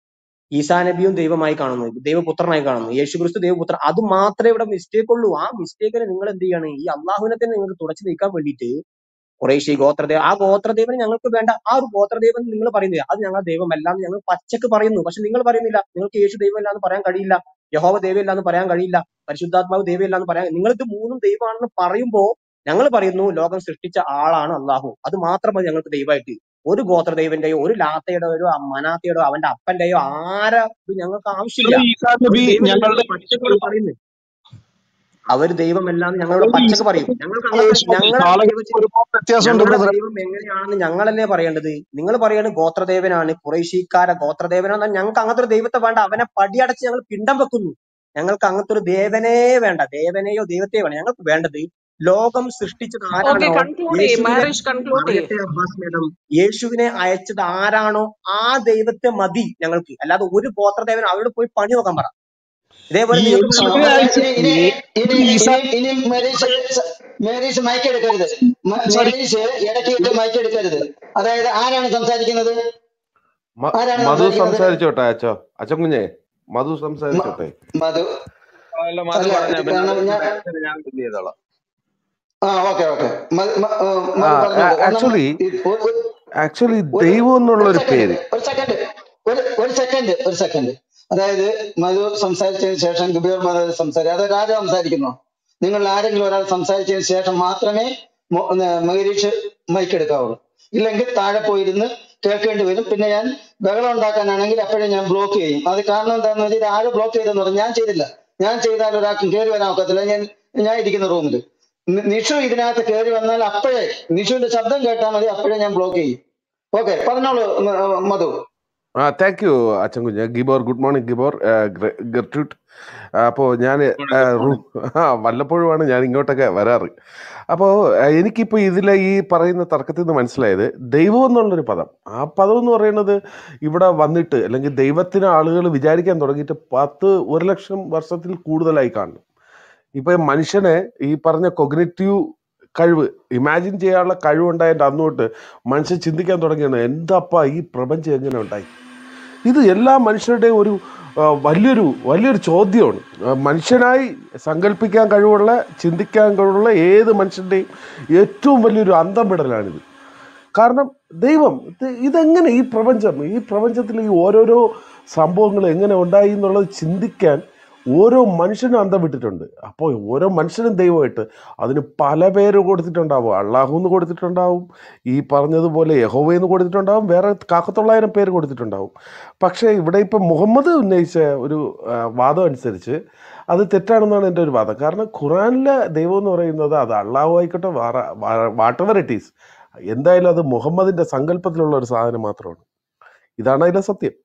ഈസാ നബിയും ദൈവമായി കാണുന്നു ദൈവപുത്രനായി കാണുന്നു യേശുക്രിസ്തു ദൈവപുത്രൻ അത് മാത്രമേ ഇവിടെ മിസ്റ്റേക്ക് ഉള്ളൂ ആ മിസ്റ്റേക്കിനെ നിങ്ങൾ എന്ത് ചെയ്യാണ് ഈ അള്ളാഹുവിനെ തന്നെ നിങ്ങൾക്ക് തുടച്ചു നീക്കാൻ വേണ്ടിയിട്ട് കുറേശ്ശി ഗോത്രദേവൻ ആ ഗോത്രദേവന് ഞങ്ങൾക്ക് വേണ്ട ആ ഒരു ഗോത്രദേവൻ നിങ്ങൾ പറയുന്നില്ല അത് ഞങ്ങൾ ദൈവമല്ല എന്ന് ഞങ്ങൾ പച്ചക്ക് പറയുന്നു പക്ഷെ നിങ്ങൾ പറയുന്നില്ല നിങ്ങൾക്ക് യേശു ദൈവമല്ല എന്ന് പറയാൻ കഴിയില്ല യഹോവ ദൈവമില്ല എന്ന് പറയാൻ കഴിയില്ല പരിശുദ്ധാത്മാവ് ദൈവമില്ല എന്ന് പറയാൻ നിങ്ങൾ ഇത് മൂന്നും ദൈവമാണെന്ന് പറയുമ്പോ ഞങ്ങൾ പറയുന്നു ലോകം സൃഷ്ടിച്ച ആളാണ് അള്ളാഹു അത് മാത്രം മതി ഞങ്ങൾക്ക് ദൈവമായിട്ട് ഒരു ഗോത്രദൈവന്റെയോ ഒരു ലാത്തയുടെയോ ഒരു മനാത്തയുടെയോ അവന്റെ അപ്പന്റെയോ ആരാ ഇത് ഞങ്ങൾക്ക് ആവശ്യമില്ല ഈസാ ഒരു നബി ദൈവം ഞങ്ങൾ ഞങ്ങളുടെ പച്ചക്കോട് പറയുന്നു അവർ ദൈവമല്ല എന്ന് ഞങ്ങളോട് പച്ചക്ക് പറയും ഞങ്ങൾക്ക് അങ്ങനത്തെ യേശു ഞങ്ങളെ കാലഘട്ടത്തിൽ ദൈവത്തിന് ഒരുപാട് വ്യത്യാസമുണ്ട് ഞങ്ങളുടെ ബ്രദറെ ദൈവം എങ്ങനെയാണെന്ന് ഞങ്ങളല്ലേ പറയേണ്ടത് നിങ്ങൾ പറയാണ് ഗോത്രദേവനാണ് കുറേശീക്കാര ഗോത്രദേവനാണ് ഞങ്ങൾക്ക് അങ്ങനത്തെ ഒരു ദൈവത്തെ വേണ്ട അവനെ പടിയടച്ച് ഞങ്ങൾ പിണ്ടം വെക്കുന്നു ഞങ്ങൾക്ക് അങ്ങനത്തെ ഒരു ദേവനേ വേണ്ട ദേവനെയോ ദൈവത്തെയോ വേണ്ട ഞങ്ങൾക്ക് വേണ്ടത് ലോകം സൃഷ്ടിച്ചത് ഓക്കെ ആരാണോ കൺക്ലൂഡ് ചെയ്യേ യേശുവിനെ മെഹറിഷ് കൺക്ലൂഡ് ചെയ്യേ പറയട്ടെ അബ്ബാസ് മേഡം യേശുവിനെ അയച്ചത് ആരാണോ ആ ദൈവത്തെ മതി ഞങ്ങൾക്ക് അല്ലാതെ ഒരു ഗോത്രദേവൻ അവരോട് പോയി പണി നോക്കാൻ പറ ഇതേപോലെ ഈ നിങ്ങൾക്ക് ആ, യേശുവിനെ ഓക്കെ അയച്ച ഇനി ഇനി ഇനി ഈസാ ഇനി ഇനി മേരീസ് മേരീസ് മൈക്ക് എടുക്കരുത് മ- സോറി മേരീസ് ഇടയ്ക്ക് വെച്ച് മൈക്ക് എടുക്കരുത് അതായത് ആരാണ് സംസാരിക്കുന്നത് മ- ആരാണ് മധു സംസാരിക്കുന്നത് സംസാരിച്ചോട്ടെ അച്ഛോ അച്ഛൻ കുഞ്ഞെ മധു മ- സംസാരിച്ചോട്ടെ മധു അല്ല മധു അല്ല പറഞ്ഞ ഇത് പിന്നെ കാരണം ഞാൻ അത് ഞാൻ ഡീൽ ചെയ്തോളാം ആ ഓക്കെ ഓക്കെ മധു ആ പറഞ്ഞോളൂ കാരണം ആക്ച്വലി ഈ ഒരു ഒരു ആക്ച്വലി ഒരു ദൈവം എന്നുള്ള ഒരു ഒരു സെക്കൻഡ് പേര് ഒരു സെക്കൻഡ് ഒരു ഒരു സെക്കൻഡ് ഒരു സെക്കൻഡ് അതായത് മധു സംസാരിച്ചതിന് ശേഷം ഗുബീർ മധു സംസാരിക്കും അതായത് ആര് സംസാരിക്കുന്നു നിങ്ങൾ ആരെങ്കിലും ഒരാൾ സംസാരിച്ചതിന് ശേഷം മാത്രമേ മൊ- ഏ, മഹരീഷ് മൈക്ക് എടുക്കാവുള്ളൂ ഇല്ലെങ്കിൽ താഴെ പോയിരുന്ന് കേൾക്കേണ്ടി വരും പിന്നെ ഞാൻ ബഹളം ഉണ്ടാക്കാനാണെങ്കിൽ അപ്പോഴും ഞാൻ ബ്ലോക്ക് ചെയ്യും അത് കാരണം എന്താണെന്ന് വെച്ചാൽ ഇത് ആര് ബ്ലോക്ക് ചെയ്തെന്ന് പറഞ്ഞു ഞാൻ ചെയ്തില്ല ഞാൻ ചെയ്താൽ ഒരാൾക്കും കയറി വരാൻ ഒക്കത്തില്ല ഞാൻ ഞാൻ ഇരിക്കുന്ന റൂമിൽ നിഷു ഇതിനകത്ത് കയറി വന്നാൽ അപ്പോഴേ നിഷുവിന്റെ ശബ്ദം കേട്ടാൽ മതി അപ്പോഴേ ഞാൻ ബ്ലോക്ക് ചെയ്യും ഓക്കെ പറഞ്ഞോളൂ മ- മധു ആ താങ്ക് യു അച്ഛൻ കുഞ്ഞ് ഗിബോർ ഗുഡ് മോർണിംഗ് ഗിബോർ ഗർട്യൂട്ട് അപ്പോൾ ഞാൻ ആ വല്ലപ്പോഴുമാണ് ഞാൻ ഇങ്ങോട്ടൊക്കെ വരാറ് അപ്പോൾ എനിക്കിപ്പോൾ ഇതിലെ ഈ പറയുന്ന തർക്കത്തിൽ നിന്ന് മനസ്സിലായത് ദൈവം എന്നുള്ളൊരു പദം ആ പദം എന്ന് പറയുന്നത് ഇവിടെ വന്നിട്ട് അല്ലെങ്കിൽ ദൈവത്തിന് ആളുകൾ വിചാരിക്കാൻ തുടങ്ങിയിട്ട് പത്ത് ഒരു ലക്ഷം വർഷത്തിൽ കൂടുതലായി കാണും ഇപ്പൊ മനുഷ്യനെ ഈ പറഞ്ഞ കൊഗ്നറ്റീവ് കഴിവ് ഇമാജിൻ ചെയ്യാനുള്ള കഴിവുണ്ടായിട്ട് അന്ന് തൊട്ട് മനുഷ്യൻ ചിന്തിക്കാൻ തുടങ്ങിയാണ് എന്താപ്പാ ഈ പ്രപഞ്ചം എങ്ങനെ ഉണ്ടായി ഇത് എല്ലാ മനുഷ്യരുടെയും ഒരു ആ, വലിയൊരു വലിയൊരു ചോദ്യമാണ് ആ, മനുഷ്യനായി സങ്കല്പിക്കാൻ കഴിവുള്ള ചിന്തിക്കാൻ കഴിവുള്ള ഏത് മനുഷ്യൻ്റെയും ഏറ്റവും വലിയൊരു അന്തം വിടലാണിത് കാരണം ദൈവം ഇത് ഇതെങ്ങനെ ഈ പ്രപഞ്ചം ഈ പ്രപഞ്ചത്തിൽ ഈ ഓരോരോ സംഭവങ്ങൾ എങ്ങനെ ഉണ്ടായി എന്നുള്ളത് ചിന്തിക്കാൻ ഓരോ മനുഷ്യനും അന്തം വിട്ടിട്ടുണ്ട് അപ്പോൾ ഓരോ മനുഷ്യനും ദൈവമായിട്ട് അതിന് പല പേര് കൊടുത്തിട്ടുണ്ടാവും അള്ളാഹു എന്ന് കൊടുത്തിട്ടുണ്ടാവും ഈ പറഞ്ഞതുപോലെ യഹോവ എന്ന് കൊടുത്തിട്ടുണ്ടാവും വേറെ കാക്കത്തൊള്ളായിരം പേര് കൊടുത്തിട്ടുണ്ടാവും പക്ഷേ ഇവിടെ ഇപ്പം മുഹമ്മദ് ഉന്നയിച്ച ഒരു ആ, വാദം അനുസരിച്ച് അത് തെറ്റാണെന്നാണ് എൻ്റെ ഒരു വാദം കാരണം ഖുറാനിലെ ദൈവം എന്ന് പറയുന്നത് അത് അള്ളാഹു ആയിക്കോട്ടെ വാട്ട് എവർ ഇറ്റ് ഈസ് എന്തായാലും അത് മുഹമ്മദിൻ്റെ സങ്കല്പത്തിലുള്ള ഒരു സാധനം മാത്രമാണ് ഇതാണ് അതിലെ സത്യം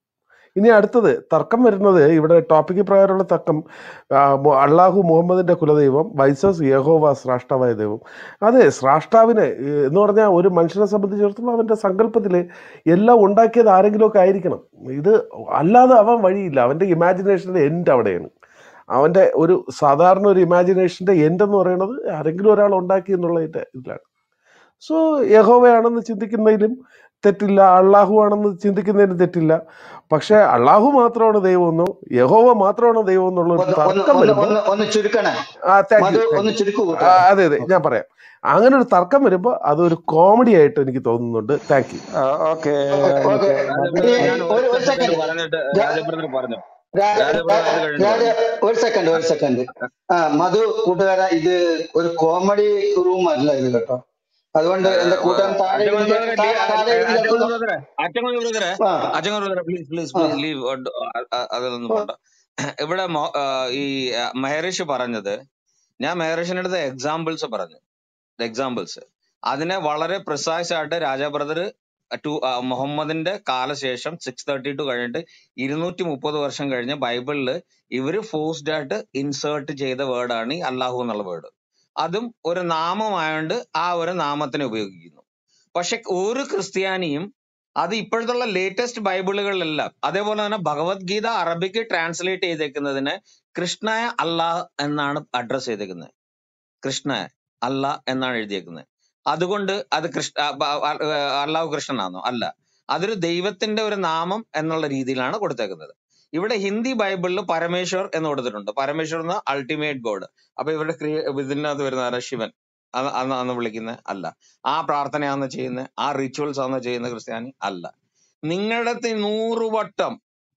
ഇനി അടുത്തത് തർക്കം വരുന്നത് ഇവിടെ ടോപ്പിക്ക് പ്രകാരമുള്ള തർക്കം ആ, മു- അള്ളാഹു മുഹമ്മദിന്റെ കുലദൈവം വൈസസ് യഹോവ സ്രാഷ്ടാവായ ദൈവം അതെ സ്രാഷ്ടാവിനെ ഏ, എന്ന് പറഞ്ഞാൽ ഒരു മനുഷ്യനെ സംബന്ധിച്ചിടത്തോളം അവന്റെ സങ്കല്പത്തിൽ എല്ലാം ഉണ്ടാക്കിയത് ആരെങ്കിലുമൊക്കെ ആയിരിക്കണം ഇത് അല്ലാതെ അവൻ വഴിയില്ല അവന്റെ ഇമാജിനേഷന്റെ എൻഡ് അവിടെയാണ് അവന്റെ ഒരു സാധാരണ ഒരു ഇമാജിനേഷന്റെ എൻഡ് എന്ന് പറയുന്നത് ആരെങ്കിലും ഒരാൾ ഉണ്ടാക്കി എന്നുള്ളതിന്റെ ഇതിലാണ് സോ യഹോവയാണെന്ന് ചിന്തിക്കുന്നതിലും തെറ്റില്ല അള്ളാഹു ആണെന്ന് ചിന്തിക്കുന്നതിലും തെറ്റില്ല പക്ഷെ അള്ളാഹു മാത്രമാണ് ദൈവമെന്നോ യഹോവ മാത്രമാണ് ദൈവം എന്നുള്ള ഒരു ഒന്ന് ഒന്ന് തർക്കം ഒന്ന് വരുമ്പോൾ ഒന്ന് ഒന്ന് ചുരുക്കണേ ആ താങ്ക് മധു യു താങ്ക് ഒന്ന് യു ചുരുക്കു ആ, കൂട്ടുകാരെ അതെ അതെ ഞാൻ പറയാം അങ്ങനെ ഒരു തർക്കം വരുമ്പോൾ അതൊരു കോമഡി ആയിട്ട് എനിക്ക് തോന്നുന്നുണ്ട് thank you okay okay okay മറ്റേ ഇനി രാജബ്രദർ ഞാൻ ഒരു ഒരു ഒരു സെക്കൻഡ് സെക്കൻഡ് പറഞ്ഞിട്ട് രാജബ്രദർ പറഞ്ഞു രാജ രാജബ്രദർ അത് കഴിഞ്ഞിട്ട് രാജ പറഞ്ഞു ഒരു സെക്കൻഡ് ഒരു സെക്കൻഡ് ആ മധു കൂട്ടുകാര ഇത് ഒരു കോമഡി റൂം അല്ല ഇത് കേട്ടോ അതുകൊണ്ട് എന്റെ കൂട്ടുകാരൻ താഴെ അച്ചങ്ങ ഇരിക്ക ബ്രദറെ താ- താഴെ അച്ചങ്ങ ഇരിക്കുന്ന ബ്രദറെ അച്ചങ്ങ ബ്രദറെ ആ അച്ചങ്ങ ബ്രദറെ പ്ലീസ് പ്ലീസ് ആ പ്ലീസ് ലീവ് അതിലൊന്നും ഓ, പോണ്ട ഇവിടെ മോ- ആ, ഈ ആ, മെഹറിഷ് പറഞ്ഞത് ഞാൻ മെഹറിഷിന്റെ അടുത്ത് എക്സാമ്പിൾസ് പറഞ്ഞു എക്സാമ്പിൾസ് അതിനെ വളരെ പ്രിസൈസ് ആയിട്ട് രാജാ ബ്രദർ ടു മുഹമ്മദിന്റെ കാലശേഷം സിക്സ് തേർട്ടി ടു കഴിഞ്ഞിട്ട് ഇരുന്നൂറ്റി മുപ്പത് വർഷം കഴിഞ്ഞ് ബൈബിളിൽ ഇവര് ഫോഴ്സ്ഡ് ആയിട്ട് ഇൻസേർട്ട് ചെയ്ത വേർഡാണ് ഈ അള്ളാഹു എന്നുള്ള വേർഡ് അതും ഒരു നാമമായോണ്ട് ആ ഒരു നാമത്തിനെ ഉപയോഗിക്കുന്നു പക്ഷെ ഒരു ക്രിസ്ത്യാനിയും അത് ഇപ്പോഴത്തുള്ള ലേറ്റസ്റ്റ് ബൈബിളുകളിലെല്ലാം അതേപോലെ തന്നെ ഭഗവത്ഗീത അറബിക്ക് ട്രാൻസ്ലേറ്റ് ചെയ്തേക്കുന്നതിന് കൃഷ്ണയ അള്ളാഹ് എന്നാണ് അഡ്രസ് ചെയ്തേക്കുന്നത് കൃഷ്ണ അല്ല എന്നാണ് എഴുതിയേക്കുന്നത് അതുകൊണ്ട് അത് കൃഷ്ണ ആ, ബ- ആ, ആ, അള്ളാഹു കൃഷ്ണനാണോ അല്ല അതൊരു ദൈവത്തിന്റെ ഒരു നാമം എന്നുള്ള രീതിയിലാണ് കൊടുത്തേക്കുന്നത് ഇവിടെ ഹിന്ദി ബൈബിളിൽ പരമേശ്വർ എന്ന് കൊടുത്തിട്ടുണ്ട് പരമേശ്വർ എന്ന അൾട്ടിമേറ്റ് ഗോഡ് അപ്പൊ ഇവിടെ ക്രിയ- ഇതിനകത്ത് വരുന്ന ആരാ? ശിവൻ അന്ന് അന്ന് അന്ന് വിളിക്കുന്നത് അല്ല ആ പ്രാർത്ഥനയാന്ന് ചെയ്യുന്നത് ആ റിച്വൽസ് ആന്ന് ചെയ്യുന്ന ക്രിസ്ത്യാനി അല്ല നിങ്ങളുടെ അടുത്ത് നൂറ് വട്ടം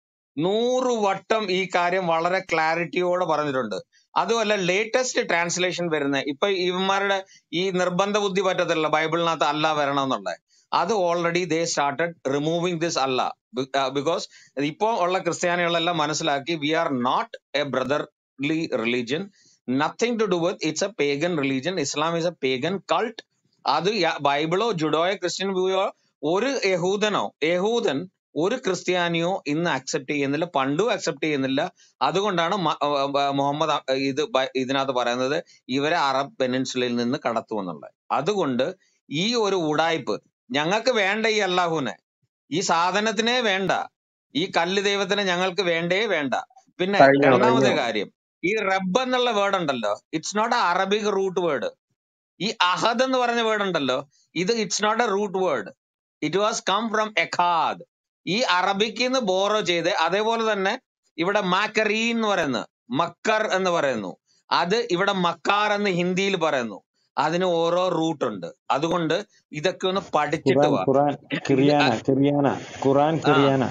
നൂറ് വട്ടം ഈ കാര്യം വളരെ ക്ലാരിറ്റിയോടെ പറഞ്ഞിട്ടുണ്ട് അതുമല്ല ലേറ്റസ്റ്റ് ട്രാൻസ്ലേഷൻ വരുന്ന ഇപ്പൊ ഇവന്മാരുടെ ഈ നിർബന്ധ ബുദ്ധി പറ്റത്തില്ല ബൈബിളിനകത്ത് അല്ല വരണം എന്നുള്ളത് അത് already they started removing this അല്ല ബിക്കോസ് ഇപ്പോ ഉള്ള ക്രിസ്ത്യാനികളെല്ലാം മനസ്സിലാക്കി we are not a brotherly religion nothing to do with it's a pagan religion Islam is a pagan cult അത് യ- ബൈബിളോ ജുഡോയോ ക്രിസ്ത്യൻ വ്യൂയോ ഒരു യഹൂദനോ യഹൂദൻ ഒരു ക്രിസ്ത്യാനിയോ ഇന്ന് അക്സെപ്റ്റ് ചെയ്യുന്നില്ല പണ്ടും അക്സെപ്റ്റ് ചെയ്യുന്നില്ല അതുകൊണ്ടാണ് മ- ആ, ആ, മുഹമ്മദ് അ- ഇത് ബ- ഇതിനകത്ത് പറയുന്നത് ഇവരെ അറബ് പെനിൻസുലയിൽ നിന്ന് കടത്തുമെന്നുള്ളത് അതുകൊണ്ട് ഈ ഒരു ഉടായ്പ് ഞങ്ങൾക്ക് വേണ്ട ഈ അള്ളാഹുവിനെ ഈ സാധനത്തിനെ വേണ്ട ഈ കല്ല് ദൈവത്തിനെ ഞങ്ങൾക്ക് വേണ്ടേ വേണ്ട പിന്നെ കഴിഞ്ഞോ രണ്ടാമത്തെ കഴിഞ്ഞോ കാര്യം ഈ റബ്ബ് എന്നുള്ള വേർഡ് ഉണ്ടല്ലോ it's not a Arabic root word ഈ അഹദ് എന്ന് പറഞ്ഞ വേർഡ് ഉണ്ടല്ലോ ഇത് it's not a root word it was come from എഖാദ് ഈ അറബിക്കിൽ നിന്ന് ബോറോ ചെയ്ത് അതേപോലെ തന്നെ ഇവിടെ മാക്കറി എന്ന് പറയുന്നു മക്കർ എന്ന് പറയുന്നു അത് ഇവിടെ മക്കാർ എന്ന് ഹിന്ദിയിൽ പറയുന്നു അതിന് ഓരോ റൂട്ട് ഉണ്ട് അതുകൊണ്ട് ഇതൊക്കെ ഒന്ന് പഠിച്ചിട്ട് ഖുറാൻ വാ ഖുറാൻ ഇത് കിറിയാന അ- കിറിയാന ഖുറാൻ ആ കിറിയാന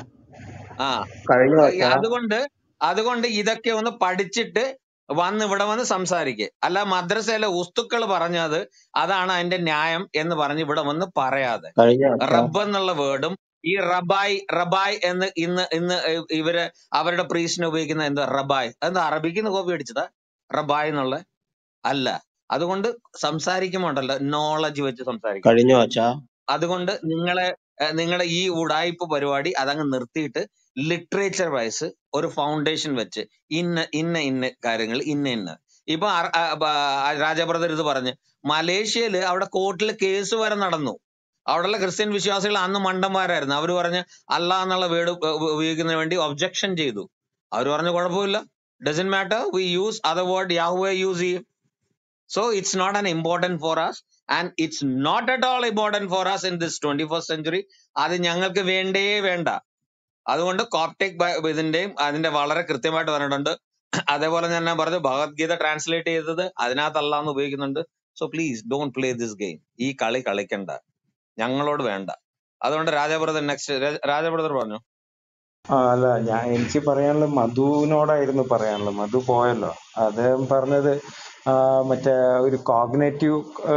ആ കഴിഞ്ഞോ ഈ അച്ഛാ അതുകൊണ്ട് അതുകൊണ്ട് ഇതൊക്കെ ഒന്ന് പഠിച്ചിട്ട് വന്ന് ഇവിടെ വന്ന് സംസാരിക്കുക അല്ല മദ്രസയിലെ ഉസ്തുക്കൾ പറഞ്ഞത് അതാണ് അതിന്റെ ന്യായം എന്ന് പറഞ്ഞ് ഇവിടെ വന്ന് പറയാതെ കഴിഞ്ഞോ അച്ഛാ റബ്ബ് എന്നുള്ള വേർഡും ഈ റബായ് റബായ് എന്ന് ഇന്ന് ഇന്ന് ഇ- ഇവര് അവരുടെ പ്രീസിനെ ഉപയോഗിക്കുന്ന എന്താ റബായ് എന്താ അറബിക്ക് നിന്ന് കോപ്പി അടിച്ചതാ റബായ് എന്നുള്ള അല്ല അതുകൊണ്ട് സംസാരിക്കുമ്പോണ്ടല്ലോ നോളജ് വെച്ച് സംസാരിക്കണം കഴിഞ്ഞോ അച്ഛാ അതുകൊണ്ട് നിങ്ങളെ ഏഹ് നിങ്ങളുടെ ഈ ഉടായിപ്പ് പരിപാടി അതങ്ങ് നിർത്തിയിട്ട് ലിറ്ററേച്ചർ വൈസ് ഒരു ഫൗണ്ടേഷൻ വെച്ച് ഇന്ന ഇന്ന ഇന്ന കാര്യങ്ങൾ ഇന്ന ഇന്ന ഇപ്പൊ അറ- ആ, ബ- ആ, രാജബ്രദർ ഇത് പറഞ്ഞ് മലേഷ്യയില് അവിടെ കോർട്ടിൽ കേസ് വരെ നടന്നു അവിടെയുള്ള ക്രിസ്ത്യൻ വിശ്വാസികൾ അന്ന് മണ്ടന്മാരായിരുന്നു അവർ പറഞ്ഞ് അല്ല എന്നുള്ള വേർഡ് ഉപയോഗിക്കുന്നതിന് വേണ്ടി ഒബ്ജക്ഷൻ ചെയ്തു അവർ പറഞ്ഞു കുഴപ്പമില്ല doesn't matter we use other word Yahweh use ചെയ്യും So it's not an important for us and it's not at all important for us in this 21st century. അത് ഞങ്ങൾക്ക് വേണ്ടേ വേണ്ട അതുകൊണ്ട് കോപ്റ്റിക് ഇതിന്റെയും അതിന്റെ വളരെ കൃത്യമായിട്ട് പറഞ്ഞിട്ടുണ്ട് അതേപോലെ ഞാൻ ഞാൻ പറഞ്ഞു ഭഗവത്ഗീത ട്രാൻസ്ലേറ്റ് ചെയ്തത് അതിനകത്തല്ല എന്ന് ഉപയോഗിക്കുന്നുണ്ട് so please don't play this game ഈ കളി കളിക്കണ്ട ഞങ്ങളോട് വേണ്ട അതുകൊണ്ട് രാജബ്രദർ നെക്സ്റ്റ് രാജബ്രദർ പറഞ്ഞു ആ അല്ല ഞാൻ എനിക്ക് പറയാനുള്ളത് മധുവിനോടായിരുന്നു പറയാനുള്ളത് മധു പോയല്ലോ അദ്ദേഹം പറഞ്ഞത് ആ, മറ്റേ ഒരു കോഗ്നേറ്റീവ്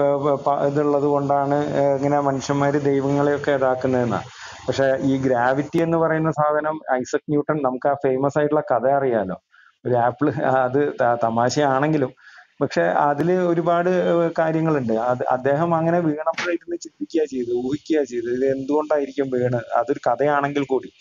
ഇതുള്ളത് കൊണ്ടാണ് ഏ, ഇങ്ങനെ മനുഷ്യന്മാര് ദൈവങ്ങളെയൊക്കെ ഇതാക്കുന്നതെന്നാ പക്ഷെ ഈ ഗ്രാവിറ്റി എന്ന് പറയുന്ന സാധനം ഐസക് ന്യൂട്ടൺ നമുക്ക് ആ ഫേമസ് ആയിട്ടുള്ള കഥ അറിയാലോ ഒരു ആപ്പിള് അത് ത- തമാശയാണെങ്കിലും പക്ഷെ അതില് ഒരുപാട് ഏഹ് കാര്യങ്ങളുണ്ട് അത് അദ്ദേഹം അങ്ങനെ വീണപ്പോഴിരുന്ന് ചിന്തിക്കുക ചെയ്തു ഊഹിക്കുക ചെയ്തു ഇത് എന്തുകൊണ്ടായിരിക്കും വീണ് അതൊരു കഥയാണെങ്കിൽ കൂടി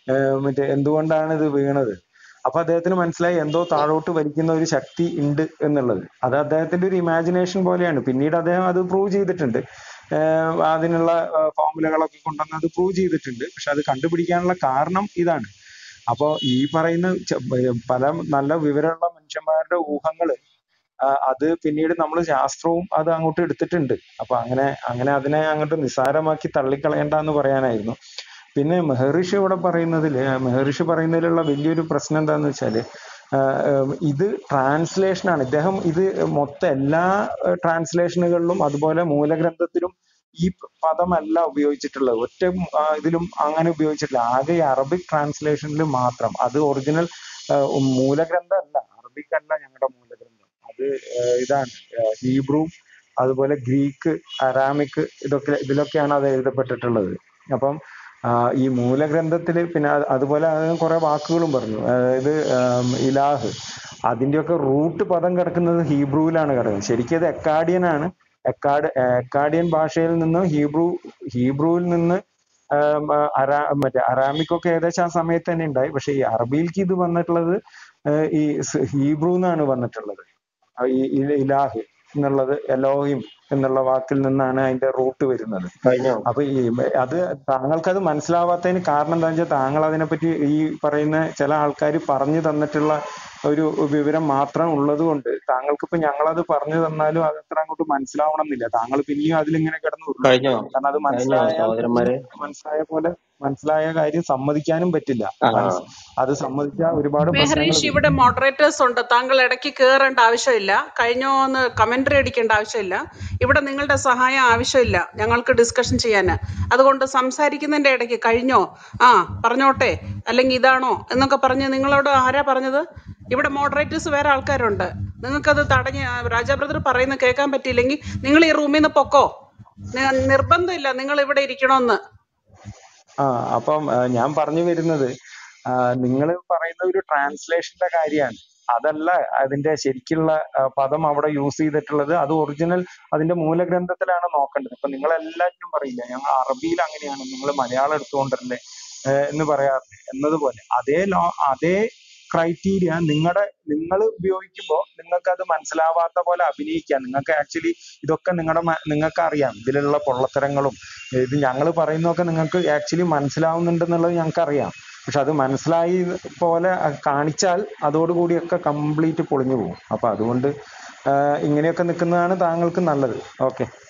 ഏഹ് മറ്റേ എന്തുകൊണ്ടാണ് ഇത് വീണത് അപ്പൊ അദ്ദേഹത്തിന് മനസ്സിലായി എന്തോ താഴോട്ട് വലിക്കുന്ന ഒരു ശക്തി ഉണ്ട് എന്നുള്ളത് അത് അദ്ദേഹത്തിന്റെ ഒരു ഇമാജിനേഷൻ പോലെയാണ് പിന്നീട് അദ്ദേഹം അത് പ്രൂവ് ചെയ്തിട്ടുണ്ട് ഏഹ് അതിനുള്ള ഫോർമുലകളൊക്കെ കൊണ്ടുവന്ന് അത് പ്രൂവ് ചെയ്തിട്ടുണ്ട് പക്ഷെ അത് കണ്ടുപിടിക്കാനുള്ള കാരണം ഇതാണ് അപ്പോ ഈ പറയുന്ന ച- പല നല്ല വിവരമുള്ള മനുഷ്യന്മാരുടെ ഊഹങ്ങള് ആ, അത് പിന്നീട് നമ്മൾ ശാസ്ത്രവും അത് അങ്ങോട്ട് എടുത്തിട്ടുണ്ട് അപ്പൊ അങ്ങനെ അങ്ങനെ അതിനെ അങ്ങോട്ട് നിസ്സാരമാക്കി തള്ളിക്കളയണ്ട എന്ന് പറയാനായിരുന്നു പിന്നെ മെഹറിഷി ഇവിടെ പറയുന്നതില് മെഹറിഷി പറയുന്നതിലുള്ള വലിയൊരു പ്രശ്നം എന്താന്ന് വെച്ചാല് ആ, ഉം, ഇത് ട്രാൻസ്ലേഷൻ ആണ് ഇദ്ദേഹം ഇത് മൊത്തം എല്ലാ ട്രാൻസ്ലേഷനുകളിലും അതുപോലെ മൂലഗ്രന്ഥത്തിലും ഈ പദമല്ല ഉപയോഗിച്ചിട്ടുള്ളത് ഒറ്റ ആ, ഇതിലും അങ്ങനെ ഉപയോഗിച്ചിട്ടില്ല ആകെ ഈ അറബിക് ട്രാൻസ്ലേഷനിൽ മാത്രം അത് ഒറിജിനൽ മൂലഗ്രന്ഥം അല്ല അറബിക് അല്ല ഞങ്ങളുടെ മൂലഗ്രന്ഥം അത് ആ, ഇതാണ് ആ, ഹീബ്രു അതുപോലെ ഗ്രീക്ക് അരാമിക് ഇതൊക്കെ ഇതിലൊക്കെയാണ് അത് എഴുതപ്പെട്ടിട്ടുള്ളത് അപ്പം ആ, ഈ മൂലഗ്രന്ഥത്തില് പിന്നെ അത് അതുപോലെ അതിന് കുറെ വാക്കുകളും പറഞ്ഞു അതായത് ആം, ഇലാഹ് അതിന്റെയൊക്കെ റൂട്ട് പദം കിടക്കുന്നത് ഹീബ്രുവിലാണ് കിടക്കുന്നത് ശരിക്കും അത് എക്കാഡിയൻ ആണ് എക്കാഡ് എക്കാഡിയൻ ഭാഷയിൽ നിന്ന് ഹീബ്രു ഹീബ്രുവിൽ നിന്ന് ആം, ആ, അരാ മറ്റേ അറാമിക് ഒക്കെ ഏകദേശം ആ സമയത്ത് തന്നെ ഉണ്ടായി പക്ഷെ ഈ അറബിയിലേക്ക് ഇത് വന്നിട്ടുള്ളത് ആ, ഈ സ് ഹീബ്രു എന്നാണ് വന്നിട്ടുള്ളത് ആ ഈ ഇല- ഇലാഹ് എന്നുള്ളത് എലോഹിം എന്നുള്ള വാക്കിൽ നിന്നാണ് അതിന്റെ റൂട്ട് വരുന്നത് കഴിഞ്ഞോ അപ്പൊ ഈ അത് താങ്കൾക്ക് അത് മനസ്സിലാവാത്തതിന് കാരണം എന്താ വെച്ചാൽ താങ്കൾ അതിനെപ്പറ്റി ഈ പറയുന്ന ചില ആൾക്കാർ പറഞ്ഞു തന്നിട്ടുള്ള ഒരു വിവരം മാത്രം ഉള്ളത് കൊണ്ട് താങ്കൾക്ക് ഇപ്പൊ ഞങ്ങളത് പറഞ്ഞു തന്നാലും അത് അത്ര അങ്ങോട്ട് മനസ്സിലാവണം എന്നില്ല താങ്കൾ പിന്നെയും അതിലിങ്ങനെ കിടന്ന് ഉരുളും കഴിഞ്ഞോ കാരണം അത് കഴിഞ്ഞോ മനസ്സിലായാൽ സഹോദരന്മാരെ മനസ്സിലായ പോലെ മനസ്സിലായ കാര്യം സമ്മതിക്കാനും പറ്റില്ല ആ മനസ് അത് സമ്മതിച്ചാൽ ഒരുപാട് പ്രശ്നങ്ങൾ മെഹറീഷ് വരും ഇവിടെ മോഡറേറ്റേഴ്സ് ഉണ്ട് താങ്കൾ ഇടയ്ക്ക് കയറേണ്ട ആവശ്യമില്ല കഴിഞ്ഞോ എന്ന് കമന്ററി അടിക്കേണ്ട ആവശ്യമില്ല ഇവിടെ നിങ്ങളുടെ സഹായം ആവശ്യമില്ല ഞങ്ങൾക്ക് ഡിസ്കഷൻ ചെയ്യാൻ അതുകൊണ്ട് സംസാരിക്കുന്നതിന്റെ ഇടയ്ക്ക് കഴിഞ്ഞോ ആ പറഞ്ഞോട്ടെ അല്ലെങ്കിൽ ഇതാണോ എന്നൊക്കെ പറഞ്ഞ് നിങ്ങളോട് ആരാ പറഞ്ഞത് ഇവിടെ മോഡറേറ്റേഴ്സ് വേറെ ആൾക്കാരുണ്ട് നിങ്ങൾക്കത് തടഞ്ഞ് രാജാ ബ്രദർ പറയുന്നത് കേൾക്കാൻ പറ്റിയില്ലെങ്കിൽ നിങ്ങൾ ഈ റൂമിൽ നിന്ന് പൊക്കോ നി- നിർബന്ധമില്ല നിങ്ങൾ ഇവിടെ ഇരിക്കണമെന്ന് ആ അപ്പം ആ, ഞാൻ പറഞ്ഞു വരുന്നത് നിങ്ങൾ പറയുന്ന ഒരു ട്രാൻസ്ലേഷന്റെ കാര്യമാണ് അതല്ല അതിന്റെ ശരിക്കുള്ള ആ, പദം അവിടെ യൂസ് ചെയ്തിട്ടുള്ളത് അത് ഒറിജിനൽ അതിന്റെ മൂലഗ്രന്ഥത്തിലാണ് നോക്കേണ്ടത് ഇപ്പൊ നിങ്ങൾ എല്ലാറ്റിനും പറയില്ല ഞങ്ങൾ അറബിയിൽ അങ്ങനെയാണ് നിങ്ങൾ മലയാളം എടുത്തുകൊണ്ടല്ലേ ഏഹ് എന്ന് പറയാറില്ല എന്നതുപോലെ അതേ ലോ അതേ ക്രൈറ്റീരിയ നിങ്ങളുടെ നിങ്ങൾ ഉപയോഗിക്കുമ്പോൾ നിങ്ങൾക്ക് അത് മനസ്സിലാവാത്ത പോലെ അഭിനയിക്കാം നിങ്ങൾക്ക് ആക്ച്വലി ഇതൊക്കെ നിങ്ങളുടെ നിങ്ങൾക്ക് അറിയാം ഇതിലുള്ള പൊള്ളത്തരങ്ങളും ഇത് ഞങ്ങൾ പറയുന്നതൊക്കെ നിങ്ങൾക്ക് ആക്ച്വലി മനസ്സിലാവുന്നുണ്ടെന്നുള്ളത് ഞങ്ങൾക്ക് അറിയാം പക്ഷെ അത് മനസ്സിലായി പോലെ കാണിച്ചാൽ അതോടുകൂടിയൊക്കെ കംപ്ലീറ്റ് പൊളിഞ്ഞു പോകും അപ്പൊ അതുകൊണ്ട് ആഹ് ഇങ്ങനെയൊക്കെ നിൽക്കുന്നതാണ് താങ്കൾക്ക് നല്ലത് ഓക്കെ